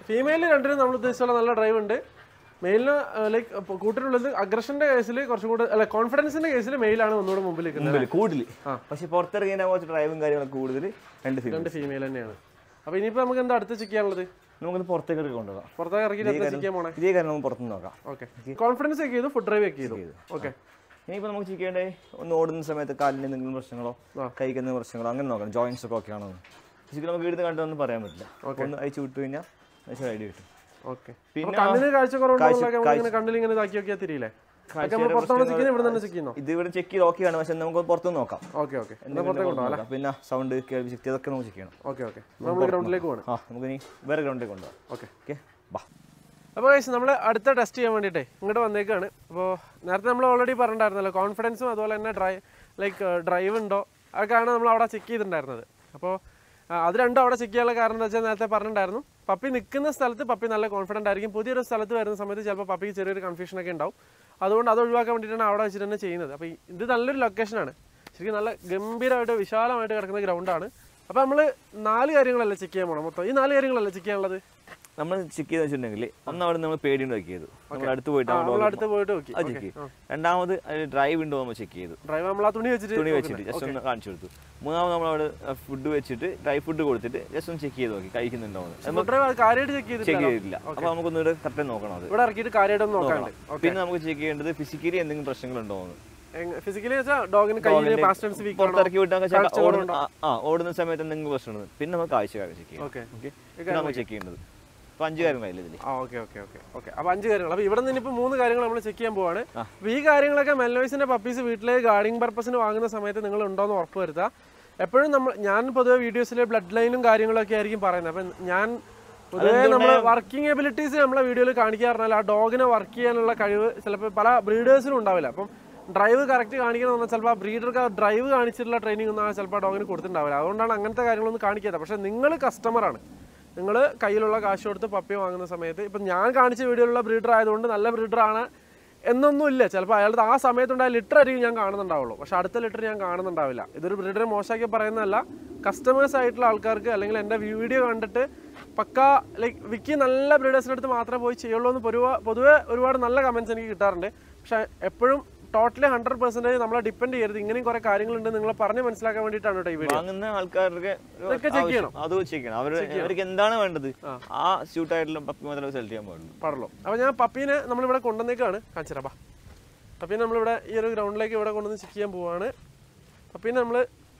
ഫീമെയിൽ രണ്ടിനും നമ്മൾ ഉദ്ദേശിച്ചുള്ള നല്ല ഡ്രൈവ് ഉണ്ട് മെയിലിന് ലൈക്ക് കൂട്ടിനുള്ളത് അഗ്രഷന്റെ കേസിൽ കുറച്ചും കൂടെ അല്ല കോൺഫിഡൻസിന്റെ കേസിൽ മെയിലാണ് ഒന്നുകൂടെ മുമ്പിൽ നിൽക്കുന്നത് മുമ്പിൽ കൂടുതൽ പക്ഷെ പുറത്തിറങ്ങിയ കുറച്ച് ഡ്രൈവും കാര്യങ്ങളൊക്കെ കൂടുതൽ രണ്ട് ഫീൽ രണ്ട് ഫീമെയിൽ തന്നെയാണ് അപ്പൊ ഇനിയിപ്പോ നമുക്ക് എന്താ അടുത്ത് ചെക്ക് ചെയ്യാനുള്ളത് നമുക്കൊന്ന് പുറത്തേക്ക് കൊണ്ടുപോകാം പുറത്തേക്ക് ഇറക്കിയിട്ട് എന്താ ചെക്ക് ചെയ്യാൻ പോണേ ഇതേ കാര്യം നമുക്ക് പുറത്തുനിന്ന് നോക്കാം ഓക്കെ കോൺഫിഡൻസ് ചെക്ക് ചെയ്തു ഫുഡ് ഡ്രൈവ് ചെക്ക് ചെയ്തു ഓക്കെ ഇനിയിപ്പോൾ നമുക്ക് ചെയ്യേണ്ടേ ഒന്ന് ഓടുന്ന സമയത്ത് കാലിന് എന്തെങ്കിലും പ്രശ്നങ്ങളോ കൈക്ക് എന്തെങ്കിലും പ്രശ്നങ്ങളോ അങ്ങനെ നോക്കണം ജോയിൻസ് ഒക്കെ ഓക്കെ ആണോ ഫിസിക്കൽ നമുക്ക് വീട് കണ്ടൊന്നും പറയാൻ പറ്റില്ല ഒന്ന് അയച്ചു വിട്ടു കഴിഞ്ഞാൽ ഐഡിയ കിട്ടും ഓക്കെ പിന്നെ കണ്ണിന് കാഴ്ച കുറവുള്ളതൊക്കെ ഇങ്ങനെ കണ്ണിൽ ഇങ്ങനെ ഇതാക്കി നോക്കിയാൽ തിരിയില്ലേ അതൊക്കെ നമ്മൾ പുറത്താണ് ചെക്ക് ചെയ്യുന്നത് ഇവിടെ തന്നെ ചെക്ക് ചെയ്യുന്നോ ഇത് ഇവിടെ ചെക്ക് ചെയ്ത് ഓക്കെ ആണ് പക്ഷെ നമുക്ക് പുറത്തുനിന്ന് നോക്കാം ഓക്കെ ഓക്കെ എന്നാ പുറത്തേക്ക് കൊണ്ടുപോകാം നോക്കാം. പിന്നെ സൗണ്ട് കേൾവി ശക്തി അതൊക്കെ നമുക്ക് ചെക്ക് ചെയ്യണം ഓക്കെ ഓക്കെ നമ്മൾ ഗ്രൗണ്ടിലേക്ക് പോകണം ആ നമുക്ക് ഇനി വേറെ ഗ്രൗണ്ടിലേക്ക് കൊണ്ടുപോകാം ഓക്കെ ഓക്കെ ബാ അപ്പോൾ കഴിച്ച് നമ്മൾ അടുത്ത ടെസ്റ്റ് ചെയ്യാൻ വേണ്ടിയിട്ടേ ഇങ്ങോട്ട് വന്നേക്കാണ് അപ്പോൾ നേരത്തെ നമ്മൾ ഓൾറെഡി പറഞ്ഞിട്ടുണ്ടായിരുന്നല്ലോ കോൺഫിഡൻസും അതുപോലെ തന്നെ ഡ്രൈവ് ലൈക്ക് ഡ്രൈവ് ഉണ്ടോ അതൊക്കെയാണ് നമ്മൾ അവിടെ ചെക്ക് ചെയ്തിട്ടുണ്ടായിരുന്നത് അപ്പോൾ അത് രണ്ടും അവിടെ ചെക്ക് ചെയ്യാനുള്ള കാരണം എന്താ വെച്ചാൽ നേരത്തെ പറഞ്ഞിട്ടുണ്ടായിരുന്നു പപ്പി നിൽക്കുന്ന സ്ഥലത്ത് പപ്പി നല്ല കോൺഫിഡൻ്റ് ആയിരിക്കും പുതിയൊരു സ്ഥലത്ത് വരുന്ന സമയത്ത് ചിലപ്പോൾ പപ്പിക്ക് ചെറിയൊരു കൺഫ്യൂഷൻ ഒക്കെ ഉണ്ടാവും അതുകൊണ്ട് അത് ഒഴിവാക്കാൻ വേണ്ടിയിട്ടാണ് അവിടെ വെച്ചിട്ട് തന്നെ ചെയ്യുന്നത് അപ്പോൾ ഇത് നല്ലൊരു ലൊക്കേഷനാണ് ശരിക്കും നല്ല ഗംഭീരമായിട്ട് വിശാലമായിട്ട് കിടക്കുന്ന ഗ്രൗണ്ടാണ് അപ്പോൾ നമ്മൾ നാല് കാര്യങ്ങളല്ലേ ചെക്ക് ചെയ്യാൻ പോകണം മൊത്തം ഈ നാല് കാര്യങ്ങളല്ലേ ചെക്ക് ചെയ്യാനുള്ളത് നമ്മൾ ചെക്ക് ചെയ്ത് വെച്ചിട്ടുണ്ടെങ്കിൽ ഒന്നവിടെ നമ്മൾ പേടിയുണ്ട് ചെക്ക് ചെയ്തു നമ്മൾ അടുത്ത് പോയിട്ട് നമ്മൾ നമ്മൾ അടുത്ത് പോയിട്ട് നോക്കി അത് ചെക്ക് ചെയ്തു രണ്ടാമത് അതിൽ ഡ്രൈവ് ഉണ്ടോ നമ്മൾ ചെക്ക് ചെയ്തു ഡ്രൈവ് നമ്മൾ ആ തുണി വെച്ചിട്ട് തുണി വെച്ചിട്ട് ജസ്റ്റ് ഒന്ന് കാണിച്ചു കൊടുത്തു മൂന്നാമത് നമ്മളവിടെ ഫുഡ് വെച്ചിട്ട് ഡ്രൈ ഫുഡ് കൊടുത്തിട്ട് ജസ്റ്റ് ഒന്ന് ചെക്ക് ചെയ്ത് നോക്കി കഴിക്കുന്നുണ്ടോ എന്ന് ഡ്രൈവ് കാര്യമായിട്ട് ചെക്ക് ചെക്ക് ചെയ്തിട്ടില്ല ചെയ്തിട്ടില്ല അപ്പൊ നമുക്കൊന്നുകൂടെ കറക്റ്റ് നോക്കണം അത് ഇവിടെ ഇറക്കിയിട്ട് കാര്യമായിട്ടൊന്നും നോക്കാണ്ട് പിന്നെ നമുക്ക് ചെക്ക് ചെയ്യേണ്ടത് ഫിസിക്കലി എന്തെങ്കിലും പ്രശ്നങ്ങളുണ്ടോ എന്ന് ഫിസിക്കലി വെച്ചാൽ ഡോഗിന് കയ്യില് പാസ്റ്റൻസ് വീക്ക് പുറത്തിറക്കി വിട്ടാൽ ഓടുന്ന ആ, ആ ഓടുന്ന സമയത്ത് എന്തെങ്കിലും പ്രശ്നമുണ്ട് പിന്നെ നമുക്ക് കാഴ്ച ചെക്ക് ചെയ്യാം ഓക്കെ ഓക്കെ പിന്നെ നമുക്ക് ചെക്ക് ചെയ്യേണ്ടത് അപ്പൊ അഞ്ച് കാര്യങ്ങളായില്ലേ ഇതിൽ ആ ഓക്കെ ഓക്കെ ഓക്കെ ഓക്കെ അപ്പൊ അഞ്ച് കാര്യങ്ങൾ അപ്പൊ ഇവിടെ നിന്ന് ഇപ്പൊ മൂന്ന് കാര്യങ്ങൾ നമ്മൾ ചെക്ക് ചെയ്യാൻ പോവാണ് അപ്പൊ ഈ കാര്യങ്ങളൊക്കെ മെൽനോയ്സിന്റെ പപ്പീസ് വീട്ടിലേക്ക് ഗാർഡിംഗ് പർപ്പസിന് വാങ്ങുന്ന സമയത്ത് നിങ്ങൾ ഉണ്ടോന്ന് ഉറപ്പ് വരുത്തുക എപ്പോഴും നമ്മൾ ഞാൻ പൊതുവെ വീഡിയോസിൽ ബ്ലഡ് ലൈനും കാര്യങ്ങളൊക്കെ ആയിരിക്കും പറയുന്നത് അപ്പൊ ഞാൻ പൊതുവേ നമ്മൾ വർക്കിംഗ് എബിലിറ്റീസ് നമ്മളെ വീഡിയോയിൽ കാണിക്കാറുണ്ട് ആ ഡോഗിനെ വർക്ക് ചെയ്യാനുള്ള കഴിവ് ചിലപ്പോൾ പല ബ്രീഡേഴ്സിനും ഉണ്ടാവില്ല അപ്പം ഡ്രൈവ് കറക്റ്റ് കാണിക്കണം എന്ന് പറഞ്ഞാൽ ചിലപ്പോൾ ആ ബ്രീഡർക്ക് ആ ഡ്രൈവ് കാണിച്ചിട്ടുള്ള ട്രെയിനിങ് ഒന്നും ആ ചിലപ്പോൾ ആ ഡോഗിന് കൊടുത്തിട്ടുണ്ടാവില്ല അതുകൊണ്ടാണ് അങ്ങനത്തെ കാര്യങ്ങളൊന്നും കാണിക്കാത്തത് പക്ഷേ നിങ്ങൾ കസ്റ്റമറാണ് നിങ്ങൾ കയ്യിലുള്ള കാശ് കൊടുത്ത് പപ്പി വാങ്ങുന്ന സമയത്ത് ഇപ്പം ഞാൻ കാണിച്ച വീഡിയോയിലുള്ള ബ്രീഡർ ആയതുകൊണ്ട് നല്ല ബ്രീഡറാണ് എന്നൊന്നും ഇല്ല ചിലപ്പോൾ അയാളുടെ ആ സമയത്തുണ്ടായ ലിറ്റർ ആയിരിക്കും ഞാൻ കാണുന്നുണ്ടാവുള്ളൂ പക്ഷെ അടുത്ത ലിറ്റർ ഞാൻ കാണുന്നുണ്ടാവില്ല ഇതൊരു ബ്രീഡറെ മോശമാക്കി പറയുന്നതല്ല കസ്റ്റമേഴ്സ് ആയിട്ടുള്ള ആൾക്കാർക്ക് അല്ലെങ്കിൽ എൻ്റെ വീഡിയോ കണ്ടിട്ട് പക്ക ലൈക്ക് വിക്കി നല്ല ബ്രീഡേഴ്സിൻ്റെ അടുത്ത് മാത്രമേ പോയി ചെയ്യുള്ളൂ എന്ന് പൊതുവെ പൊതുവെ ഒരുപാട് നല്ല കമൻസ് എനിക്ക് കിട്ടാറുണ്ട് പക്ഷേ എപ്പോഴും ടോട്ടലി ഹൺഡ്രഡ് പെർസെൻറ്റേജ് നമ്മളെ ഡിപ്പെൻഡ് ചെയ്യരുത് ഇങ്ങനെയും കുറേ കാര്യങ്ങളുണ്ട് നിങ്ങളെ പറഞ്ഞ് മനസ്സിലാക്കാൻ വേണ്ടിയിട്ടാണ് കേട്ടോ ഈ വീഡിയോ വാങ്ങുന്ന ആൾക്കാർക്ക് ഒരു ഇതൊക്കെ check ആവശ്യം. ചെയ്യണം. അത് ചെക്ക് ചെയ്യണം അവർ അവർക്ക് എന്താണ് വേണ്ടത് ആ സ്യൂട്ട് ആയിട്ടുള്ള പപ്പി മാത്രമേ സെലക്ട് ചെയ്യാൻ പാടുള്ളൂ പാടുള്ളൂ അപ്പോൾ ഞാൻ പപ്പീനെ നമ്മളിവിടെ കൊണ്ടുവന്നേക്കാണ് കാണിച്ചുതരാം ബാ പപ്പീനെ നമ്മളിവിടെ ഈ ഒരു ഗ്രൗണ്ടിലേക്ക് ഇവിടെ കൊണ്ടുവന്ന് ചെക്ക് ചെയ്യാൻ പോവാണ് പപ്പീനെ നമ്മൾ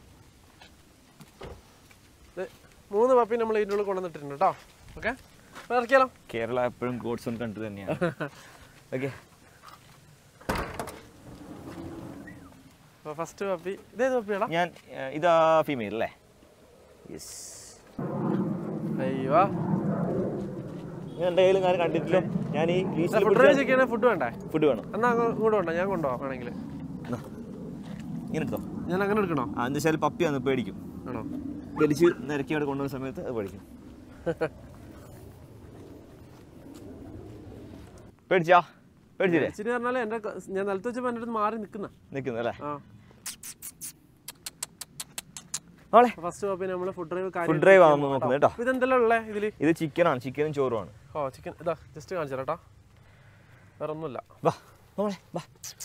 മൂന്ന് പപ്പി നമ്മൾ ഇതിൻ്റെ ഉള്ളിൽ കൊണ്ടുവന്നിട്ടുണ്ട് കേട്ടോ ഓക്കെ അപ്പോൾ ഇറക്കിയാലോ കേരള എപ്പോഴും ഗോഡ്സ് ഓൺ കൺട്രി തന്നെയാണ് ഓക്കെ അപ്പോൾ ഫസ്റ്റ് പപ്പി ഇതേത് പപ്പിയാടാ ഞാൻ ഏഹ്, ഇതാ ഫീമെയിൽ അല്ലേ യെസ് അയ്യോ ഞാൻ എൻ്റെ കയ്യിലും കാര്യം കണ്ടിട്ടില്ല ഞാൻ ഈ ലീസിൽ ഫുഡ് ഡ്രൈവ് ചെക്ക് ചെയ്യണേ ഫുഡ് വേണ്ടേ ഫുഡ് വേണം എന്നാ അങ്ങ് ഇങ്ങോട്ട് വേണ്ട ഞാൻ കൊണ്ടുപോകാം വേണമെങ്കിൽ എന്നാ. ഇങ്ങനെ എടുത്തോ ഞാൻ അങ്ങനെ എടുക്കണോ ആ എന്താ വെച്ചാൽ പപ്പി വന്ന് പേടിക്കും ആണോ വലിച്ച് നിരക്കി അവിടെ കൊണ്ടുവന്ന സമയത്ത് അത് പേടിക്കും പേടിച്ചാ പേടിച്ചില്ലേ ഇച്ചിരി പറഞ്ഞാൽ എൻ്റെ ക- ഞാൻ നിലത്ത് വെച്ചപ്പോൾ എൻ്റെ അടുത്ത് മാറി നിൽക്കുന്ന നിൽക്കുന്നു അല്ലേ ആ അവളെ ഫസ്റ്റ് പപ്പി നമ്മൾ ഫുഡ് ഡ്രൈവ് ഫുഡ് ഡ്രൈവ് ആകുമ്പോൾ നോക്കുന്നത് കേട്ടോ ഇത് എന്തെല്ലാം ഉള്ളത് ഇതിൽ ഇത് ചിക്കനാണ് ചിക്കനും ചോറുമാണ് ഓ ചിക്കൻ ഇതാ ജസ്റ്റ് കാണിച്ചു കേട്ടോ വേറെ ഒന്നുമില്ല വാ മോളെ വാ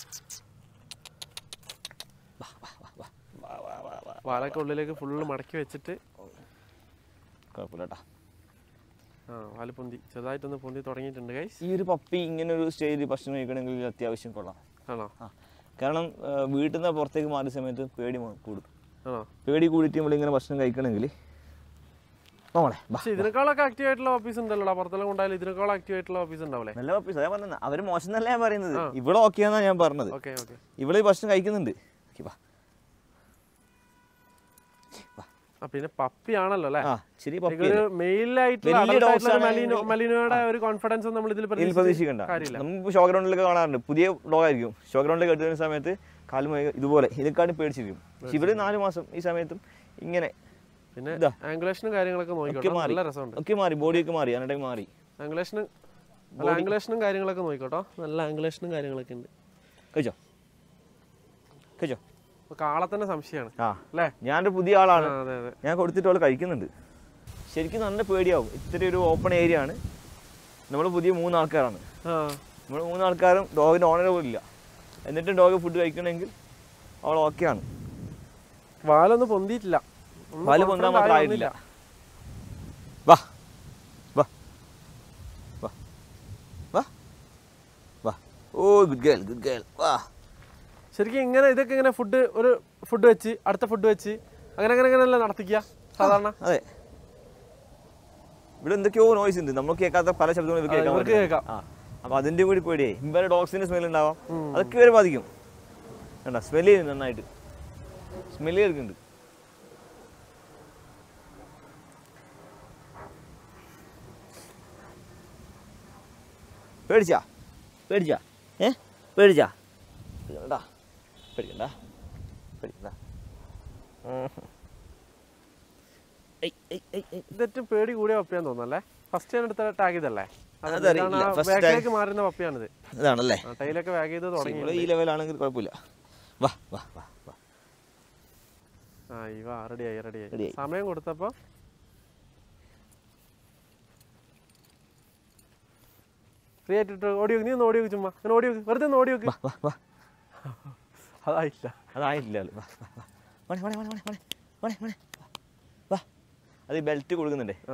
പാലൊക്കെ ഉള്ളിലേക്ക് ഫുള്ള് മടക്കി വെച്ചിട്ട് കുഴപ്പമില്ല കേട്ടോ ആ വാല് പൊന്തി ചെറുതായിട്ടൊന്ന് പൊന്തി തുടങ്ങിയിട്ടുണ്ട് ഗൈസ് ഈ ഒരു പപ്പി ഇങ്ങനെ ഒരു സ്റ്റേജിൽ ഭക്ഷണം കഴിക്കണമെങ്കിൽ അത്യാവശ്യം കൊള്ളാം ആണോ ആ കാരണം ആ, വീട്ടിൽ നിന്ന് പുറത്തേക്ക് മാറിയ സമയത്ത് പേടി മോ- കൂടും ആണോ പേടി കൂടിയിട്ട് നമ്മളിങ്ങനെ ഭക്ഷണം കഴിക്കണമെങ്കിൽ മോളെ വാ പക്ഷെ ഇതിനേക്കാളൊക്കെ ആക്റ്റീവ് ആയിട്ടുള്ള ഓഫീസ് ഉണ്ടല്ലോ പുറത്തെല്ലാം കൊണ്ടായാലും ഇതിനേക്കാളും ആക്റ്റീവ് ആയിട്ടുള്ള ഓഫീസ് ഉണ്ടാവില്ലേ നല്ല പപ്പീസ് അതാ പറഞ്ഞത് അവര് മോശം എന്നല്ല ഞാൻ പറയുന്നത് ഇവിടെ ഓക്കെയാന്നാ ഞാൻ പറഞ്ഞത് ഓക്കെ ഓക്കെ ഇവിടെ ഈ ഭക്ഷണം കഴിക്കുന്നുണ്ട് ഓക്കേ, വാ ആ പിന്നെ പപ്പി ആണല്ലോ അല്ലേ ആ ശരി പപ്പി ഒരു മെയിലായിട്ടുള്ള വലിയ dogs ആണെങ്കിൽ- മലിനോ മലിനോയുടെ ഒരു കോൺഫിഡൻസ് ഒന്നും നമ്മൾ ഇതിൽ ഇതിൽ പ്രതീക്ഷിക്കണ്ട കാര്യമില്ല നമുക്ക് ഷോ ഗ്രൗണ്ടിലൊക്കെ കാണാറുണ്ട് പുതിയ ഡോഗായിരിക്കും ഷോ ഗ്രൗണ്ടിൽ എടുത്തുന്ന സമയത്ത് കാലും ഇതുപോലെ ഇതൊക്കെയാണ് പേടിച്ചിരിക്കും പക്ഷെ ഇവര് നാല് മാസം ഈ സമയത്തും ഇങ്ങനെ പിന്നെ ഇതാ. ആംഗുലേഷനും കാര്യങ്ങളൊക്കെ ഒക്കെ നോക്കിക്കോട്ടെ മാറി നല്ല രസമുണ്ട് ഒക്കെ മാറി ബോഡിയൊക്കെ മാറി അതിനിടെ മാറി ആംഗുലേഷനും നല്ല ആംഗുലേഷനും കാര്യങ്ങളൊക്കെ നോക്കിക്കോട്ടോ നല്ല ആംഗുലേഷനും കാര്യങ്ങളൊക്കെ ഉണ്ട് കഴിച്ചോ കഴിച്ചോ അപ്പൊ കാളെ തന്നെ സംശയമാണ് ആ അല്ലേ ഞാനൊരു പുതിയ ആളാണ് ആ, അതെ അതെ ഞാൻ കൊടുത്തിട്ട് അവൾ കഴിക്കുന്നുണ്ട് ശരിക്കും നല്ല പേടിയാവും ഇത്തിരി ഒരു ഓപ്പൺ ഏരിയ ആണ് നമ്മൾ പുതിയ മൂന്ന് ആൾക്കാരാണ് ആ നമ്മൾ മൂന്ന് ആൾക്കാരും ഡോഗിന് ഓണർ പോലും ഇല്ല എന്നിട്ടും ഡോഗ് ഫുഡ് കഴിക്കണമെങ്കിൽ അവൾ ഓക്കെയാണ് വാലൊന്നും പൊന്തിയിട്ടില്ല ഒന്നും പാല് confident പൊന്താൻ മാത്രം ആയൊന്നുമില്ല. ആയിട്ടില്ല വാ വാ വാ വാ വാ ഓ ഗുഡ് ഗേൾ ഗുഡ് ഗേൾ വാ ശരിക്കും ഇങ്ങനെ ഇതൊക്കെ ഇങ്ങനെ ഫുഡ് ഒരു ഫുഡ് വെച്ച് അടുത്ത ഫുഡ് വെച്ച് അങ്ങനെ അങ്ങനെ അങ്ങനെയല്ല നടത്തിക്കുക സാധാരണ അതെ ഇവിടെ എന്തൊക്കെയോ നോയ്സ് ഉണ്ട് നമ്മൾ കേൾക്കാത്ത പല ശബ്ദങ്ങളും ഇവർക്ക് ആ, കേൾക്കാൻ ഇവർക്ക് പറ്റും. കേൾക്കാം. ആ അപ്പൊ അതിന്റെ കൂടി പേടിയായി ഇവരെ ഡോഗ്സിന്റെ സ്മെൽ ഉണ്ടാവാം അതൊക്കെ ഇവരെ ബാധിക്കും വേണ്ട സ്മെല് ചെയ്യുന്നു നന്നായിട്ട് സ്മെല് കേൾക്കുന്നുണ്ട് പേടിച്ചാ പേടിച്ചാ ഏ പേടിച്ചാ പേടിക്കണ്ട പേടിക്കണ്ട പേടിക്കണ്ട ഉം. ഏയ്, ഏയ്, ഏയ്, ഏയ്. ഇതേറ്റവും പേടി കൂടിയ പപ്പിയാന്ന് തോന്നുന്നല്ലേ ഫസ്റ്റ് ഞാൻ എടുത്ത ടാഗ് ഇതല്ലേ അതറിയില്ല. First tag- ബാക്കിലേക്ക് മാറുന്ന പപ്പിയാണിത് ഇതാണല്ലേ ആ, ടൈലൊക്കെ വാഗ് ചെയ്ത് തുടങ്ങി ഇവിടെ ഈ ലെവലാണെങ്കിൽ കുഴപ്പമില്ല വാ വാ വാ വാ ആ ഇവ റെഡിയായി റെഡിയായി Ready-ആയി. സമയം കൊടുത്തപ്പോ ഫ്രീ ആയിട്ട് ഓടി വെക്ക് നീ ഒന്ന് ഓടി വെക്ക് ചുമ്മാ അങ്ങനെ ഓടി വെക്ക് വെറുതെ ഒന്ന് ഓടി വെക്ക് വാ വാ വാ അതായില്ല അതായിട്ടില്ല ആള്. വാ വാ വാ മോനെ മോനെ മോനെ മോനെ മോനെ മോനെ മോനെ വാ. വാ അത് ഈ ബെൽറ്റ് കൊടുക്കുന്നുണ്ടേ ആ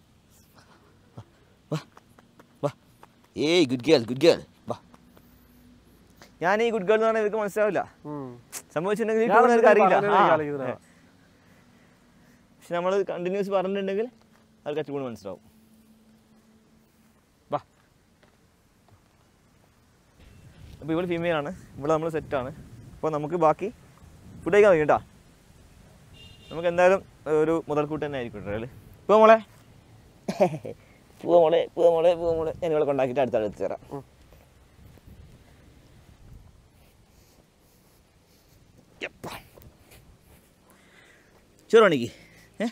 വാ വാ ഏയ് ഗുഡ് ഗേൾ ഗുഡ് ഗേൾ വാ ഞാൻ ഈ ഗുഡ് ഗേൾ എന്ന് പറഞ്ഞാൽ ഇവർക്ക് മനസ്സിലാവില്ല ഉം. സംഭവിച്ചിട്ടുണ്ടെങ്കിൽ ഞാൻ ഇവർക്ക് അറിയില്ല പറഞ്ഞത് ആ. ആലോചിക്കുന്നതാ. പക്ഷെ നമ്മൾ കണ്ടിന്യൂസ് പറഞ്ഞിട്ടുണ്ടെങ്കിൽ അത് കച്ചുകൂടി മനസ്സിലാവും വാ അപ്പോൾ ഇവൾ ഫീമെയിൽ ആണ് ഇവിടെ നമ്മൾ സെറ്റാണ് അപ്പോൾ നമുക്ക് ബാക്കി ഫുഡ് കഴിക്കാൻ തുടങ്ങി കേട്ടോ നമുക്ക് എന്തായാലും ഒരു മുതൽക്കൂട്ട് തന്നെ ആയിരിക്കും കേട്ടോ ഇപ്പോൾ മോളെ പൂവ മോളെ പൂവ മോളെ പൂവ മോളെ ഞാൻ ഇവിടെ കൊണ്ടാക്കിയിട്ട് അടുത്ത അടുത്ത് തരാം യപ്പാ. ചോറ് പണിക്ക് ഏ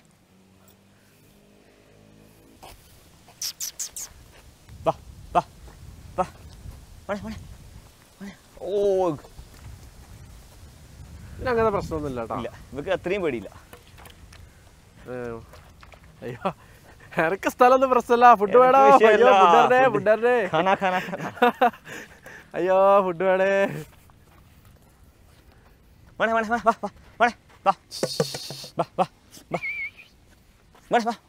വാ വാ വാ മോനെ മോനെ മോനെ ഓ പിന്നെ അങ്ങനത്തെ പ്രശ്നമൊന്നുമില്ല കേട്ടോ ഇല്ല ഇവർക്ക് അത്രയും പേടിയില്ല ഏ, അയ്യോ എനക്ക് സ്ഥലം പ്രശ്നമല്ല ഫുഡ് എനക്ക് വേണോ വിഷയമല്ല. അയ്യോ ഫുഡ് തരണേ Food. ഫുഡ് തരണേ ഖാന ഖാന ഖാന അയ്യോ ഫുഡ് വേണേ മോനെ മോനെ വാ വാ വാ മോനെ വാ വാ വാ വാ മോനെ വാ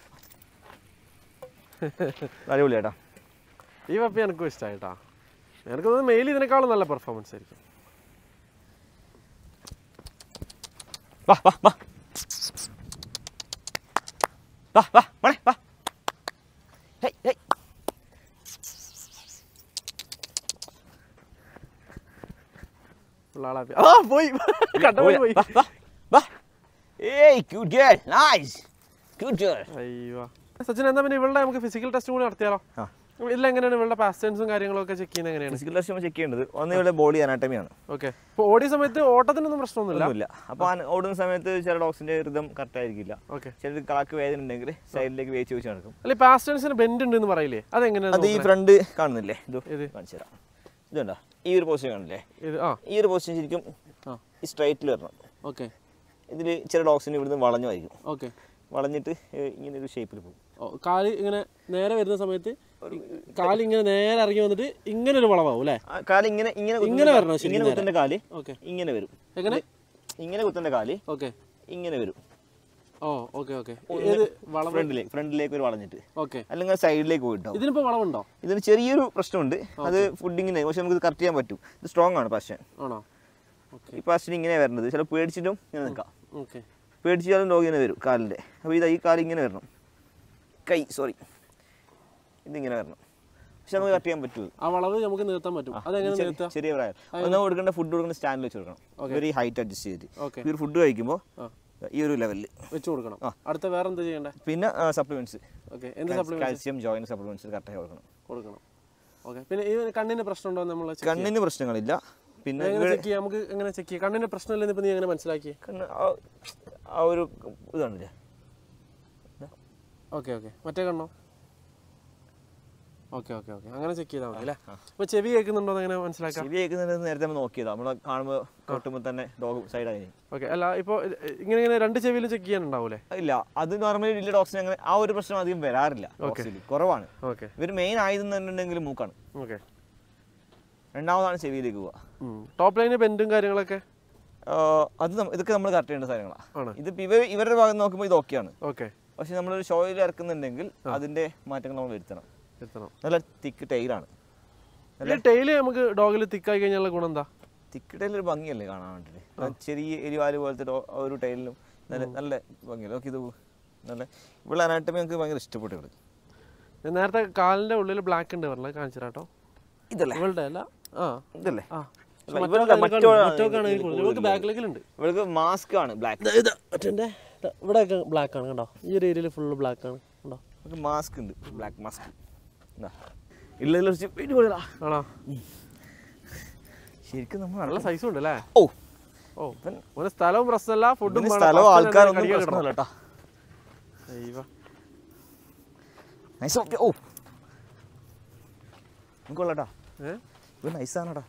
അടിപൊളി ചേട്ടാ ഈ പപ്പി എനിക്കും ഇഷ്ടമായിട്ടാ എനിക്ക് തോന്നുന്നു മെയിൽ ഇതിനേക്കാളും നല്ല പെർഫോമൻസ് ആയിരിക്കും വാ വാ വാ വാ വാ മോനെ വാ ഹേയ് ഹേയ് ഉള്ള ആളാ ആ പോയി കണ്ടപ്പോൾ പോയി വാ വാ വാ ഏയ് cute girl nice cute girl അയ്യോ സച്ചിൻ എന്താ പിന്നെ ഇവളുടെ നമുക്ക് ഫിസിക്കൽ ടെസ്റ്റ് കൂടി നടത്തിയാലോ ആ ഇതിലെങ്ങനെയാണ് ഇവളുടെ പാസ്റ്റേൺസും കാര്യങ്ങളൊക്കെ ചെക്ക് ചെയ്യുന്നത് എങ്ങനെയാണ് ഫിസിക്കൽ ടെസ്റ്റ് നമ്മൾ ചെക്ക് ചെയ്യേണ്ടത് ഒന്ന് ഇവിടെ ബോഡി അനാട്ടമിയാണ് ഓക്കെ ഇപ്പോൾ ഓടിയ സമയത്ത് ഓട്ടത്തിനൊന്നും പ്രശ്നമൊന്നുമില്ല ഒന്നുമില്ല അപ്പോൾ ഓടുന്ന സമയത്ത് ചില ഡോഗ്സിന്റെ റിതം കറക്റ്റ് ആയിരിക്കില്ല ഓക്കെ ചിലത് കളക്ക് വേദന ഉണ്ടെങ്കിൽ സൈഡിലേക്ക് വേച്ച് വെച്ച് നടക്കും അല്ലെ പാസ്റ്റേൺസിന് ബെൻഡ് ഉണ്ട് എന്ന് പറയില്ലേ അത് ഈ അതെങ്ങനെയാണ് ഫ്രണ്ട് കാണുന്നില്ലേ ഇത് ഇത് കാണിച്ചു തരാം ഇതുണ്ടോ ഈ ഒരു പൊസിഷൻ കാണില്ലേ ഇത് ആ ഈ ഒരു പൊസിഷൻ ശരിക്കും ആ ഈ സ്ട്രൈറ്റിൽ വരണം ഓക്കെ ഇതിൽ ചില ഡോഗ്സിന് ഇവിടുന്ന് വളഞ്ഞുമായിരിക്കും ഓക്കെ വളഞ്ഞിട്ട് ഏ, ഇങ്ങനെ ഒരു ഷേപ്പിൽ പോകും കാല് ഇങ്ങനെ നേരെ വരുന്ന സമയത്ത് കാല് ഇങ്ങനെ നേരെ ഇറങ്ങി വന്നിട്ട് ഇങ്ങനെ ഒരു വളവാവും അല്ലേ ആ കാല് ഇങ്ങനെ ഇങ്ങനെ കുത്തുന്ന ഇങ്ങനെ കാ- വരണോ ശരിക്കും ഇങ്ങനെ നേരെ? കുത്തേണ്ട കാല് ഓക്കെ ഇങ്ങനെ വരും എങ്ങനെ ഇങ്ങനെ കുത്തേണ്ട കാല് ഓക്കെ ഇങ്ങനെ വരും ഓ ഓക്കെ ഓക്കെ ഏത് വളവ് ഫ്രണ്ടിലേക്ക് ഫ്രണ്ടിലേക്ക് ഒരു വളഞ്ഞിട്ട് ഓക്കെ അല്ലെങ്കിൽ സൈഡിലേക്ക് പോയിട്ടോ ഇതിനിപ്പോ വളവുണ്ടോ ഇതിന് ചെറിയൊരു പ്രശ്നമുണ്ട് അത് ഫുഡിങ്ങിന് പക്ഷെ നമുക്ക് കറക്റ്റ് ചെയ്യാൻ പറ്റും ഇത് സ്ട്രോങ് ആണ് പാഷൻ ആണോ ഓക്കെ ഈ പാഷൻ ഇങ്ങനെ വരണത് ചില പേടിച്ചിട്ടും ഇങ്ങനെ നിൽക്കാം ഓക്കെ പേടിച്ചാലും ഡോഗ് ഇങ്ങനെ വരും കാലിൻ്റെ അപ്പോൾ ഇത് ഈ കാല് ഇങ്ങനെ വരണം കൈ സോറി ഇതിങ്ങനെ വരണം പക്ഷെ നമുക്ക് കറക്റ്റ് ചെയ്യാൻ പറ്റുമോ ആ വളവ് നമുക്ക് നിർത്താൻ പറ്റും അതെങ്ങനെ നിർത്താം ചെറിയ പ്രായം ഒന്ന് കൊടുക്കേണ്ട ഫുഡ് കൊടുക്കേണ്ട സ്റ്റാൻഡിൽ വെച്ച് കൊടുക്കണം ഒരു ഹൈറ്റ് അഡ്ജസ്റ്റ് ചെയ്തിട്ട് ഓക്കെ ഈ ഒരു ഫുഡ് കഴിക്കുമ്പോൾ ആ ഈ ഒരു ലെവലിൽ വെച്ച് കൊടുക്കണം അടുത്ത വേറെ എന്താ ചെയ്യണ്ടേ പിന്നെ സപ്ലിമെന്റ്സ് ഓക്കെ എന്ത് സപ്ലിമെന്റ് കാൽസ്യം ജോയിൻ സപ്ലിമെന്റ്സ് കറക്റ്റായി കൊടുക്കണം കൊടുക്കണം ഓക്കെ പിന്നെ ഈ കണ്ണിന് പ്രശ്നമുണ്ടോ നമ്മൾ കണ്ണിന് പ്രശ്നങ്ങളില്ല പിന്നെ എങ്ങനെ ചെക്ക് ചെയ്യാം നമുക്ക് എങ്ങനെ ചെക്ക് ചെയ്യാം കണ്ണിന് പ്രശ്നമില്ലെന്ന് ഇപ്പൊ നീ എങ്ങനെ മനസ്സിലാക്കി കണ്ണ് ആ- ആ ഒരു ഇതാണില്ലേ ഓക്കെ ഓക്കെ മറ്റേ കണ്ണോ ഓക്കെ ഓക്കെ ഓക്കെ അങ്ങനെ ചെക്ക് ചെയ്താൽ മതി അല്ലേ അപ്പോൾ ചെവി കേൾക്കുന്നുണ്ടോ എന്ന് എങ്ങനെ മനസ്സിലാക്കാം ചെവി കേൾക്കുന്നത് നേരത്തെ നമ്മൾ നോക്കിയതാ നമ്മൾ കാണുമ്പോൾ കൊട്ടുമ്പോൾ തന്നെ ഡോഗ് സൈഡായി ഓക്കെ അല്ല ഇപ്പോൾ ഇങ്ങനെ ഇങ്ങനെ രണ്ട് ചെവിയിൽ ചെക്ക് ചെയ്യാനുണ്ടാവൂലേ ഇല്ല അത് നോർമലി വലിയ ഡോഗ്സിന് അങ്ങനെ ആ ഒരു പ്രശ്നം അധികം വരാറില്ല ഡോഗ്സിൽ കുറവാണ് ഓക്കെ ഇവർ മെയിൻ ആയതെന്നുണ്ടെങ്കിൽ മൂക്കാണ് ഓക്കെ രണ്ടാമതാണ് ചെവിയിലേക്ക് പോവുക ടോപ്പ് ലൈന് ബെൻഡും കാര്യങ്ങളൊക്കെ ആഹ് അത് നമ്മ- ഇതൊക്കെ നമ്മൾ കറക്റ്റ് ചെയ്യേണ്ട കാര്യങ്ങളാണ് ആണ് ഇത് ഇവർ ഇവരുടെ ഭാഗത്ത് നോക്കുമ്പോൾ ഇത് ഓക്കെയാണ് ഓക്കെ പക്ഷെ നമ്മളൊരു ഷോയിൽ ഇറക്കുന്നുണ്ടെങ്കിൽ അതിന്റെ മാറ്റങ്ങൾ നമ്മൾ വരുത്തണം എത്തണം നല്ല തിക്ക് ടൈലാണ് ഈ ടൈല് നമുക്ക് ഡോഗിൽ തിക്കായി കഴിഞ്ഞാലുള്ള ഗുണം എന്താ തിക്ക് ടൈൽ ഒരു ഭംഗിയല്ലേ കാണാൻ വേണ്ടിയിട്ട് അത് ചെറിയ എരിവാല് പോലത്തെ ഒരു- ഒരു ടൈലിലും നല്ല നല്ല ഭംഗിയല്ലേ നോക്കി ഇത് നല്ല ഇവിടെ അനാട്ടമി നമുക്ക് ഭയങ്കര ഇഷ്ടപ്പെട്ടു ഇവിടെ ഞാൻ നേരത്തെ കാലിന്റെ ഉള്ളിൽ ബ്ലാക്ക് ഉണ്ട് പറഞ്ഞത് കാണിച്ചു കേട്ടോ ഇതല്ലേ ഇവളുടെ അല്ല ആ ഇതല്ലേ ആ അല്ല, ഇവളുടെ മറ്റോ- മറ്റോക്കാണ് ഇവൾക്ക് ബാക്കിലേക്കിലുണ്ട് ഇവൾക്ക് മാസ്ക് ആണ് ബ്ലാക്ക് ഇത് മറ്റേ ഇവിടെയൊക്കെ ബ്ലാക്ക് ആണ് കണ്ടോ ഈ ഒരു ഏരിയയിൽ ഫുള്ള് ബ്ലാക്ക് ആണ് കണ്ടോ നമുക്ക് മാസ്ക് ഉണ്ട് ബ്ലാക്ക് മാസ്ക് ഇല്ല കുറച്ച് ആണോ ശരിക്കും നമ്മൾ നല്ല സൈസും ഉണ്ട് അല്ലേ ഓ ഓ ഒരു സ്ഥലവും പ്രശ്നമല്ല ഫുഡും ഇതിന് സ്ഥലവും ആൾക്കാരൊന്നും പ്രശ്നമല്ല കേട്ടോ നൈസ് ഓക്കെ ഓ നമുക്ക് കൊള്ളാട്ടാ ഏ ഇത് നൈസാണോടാ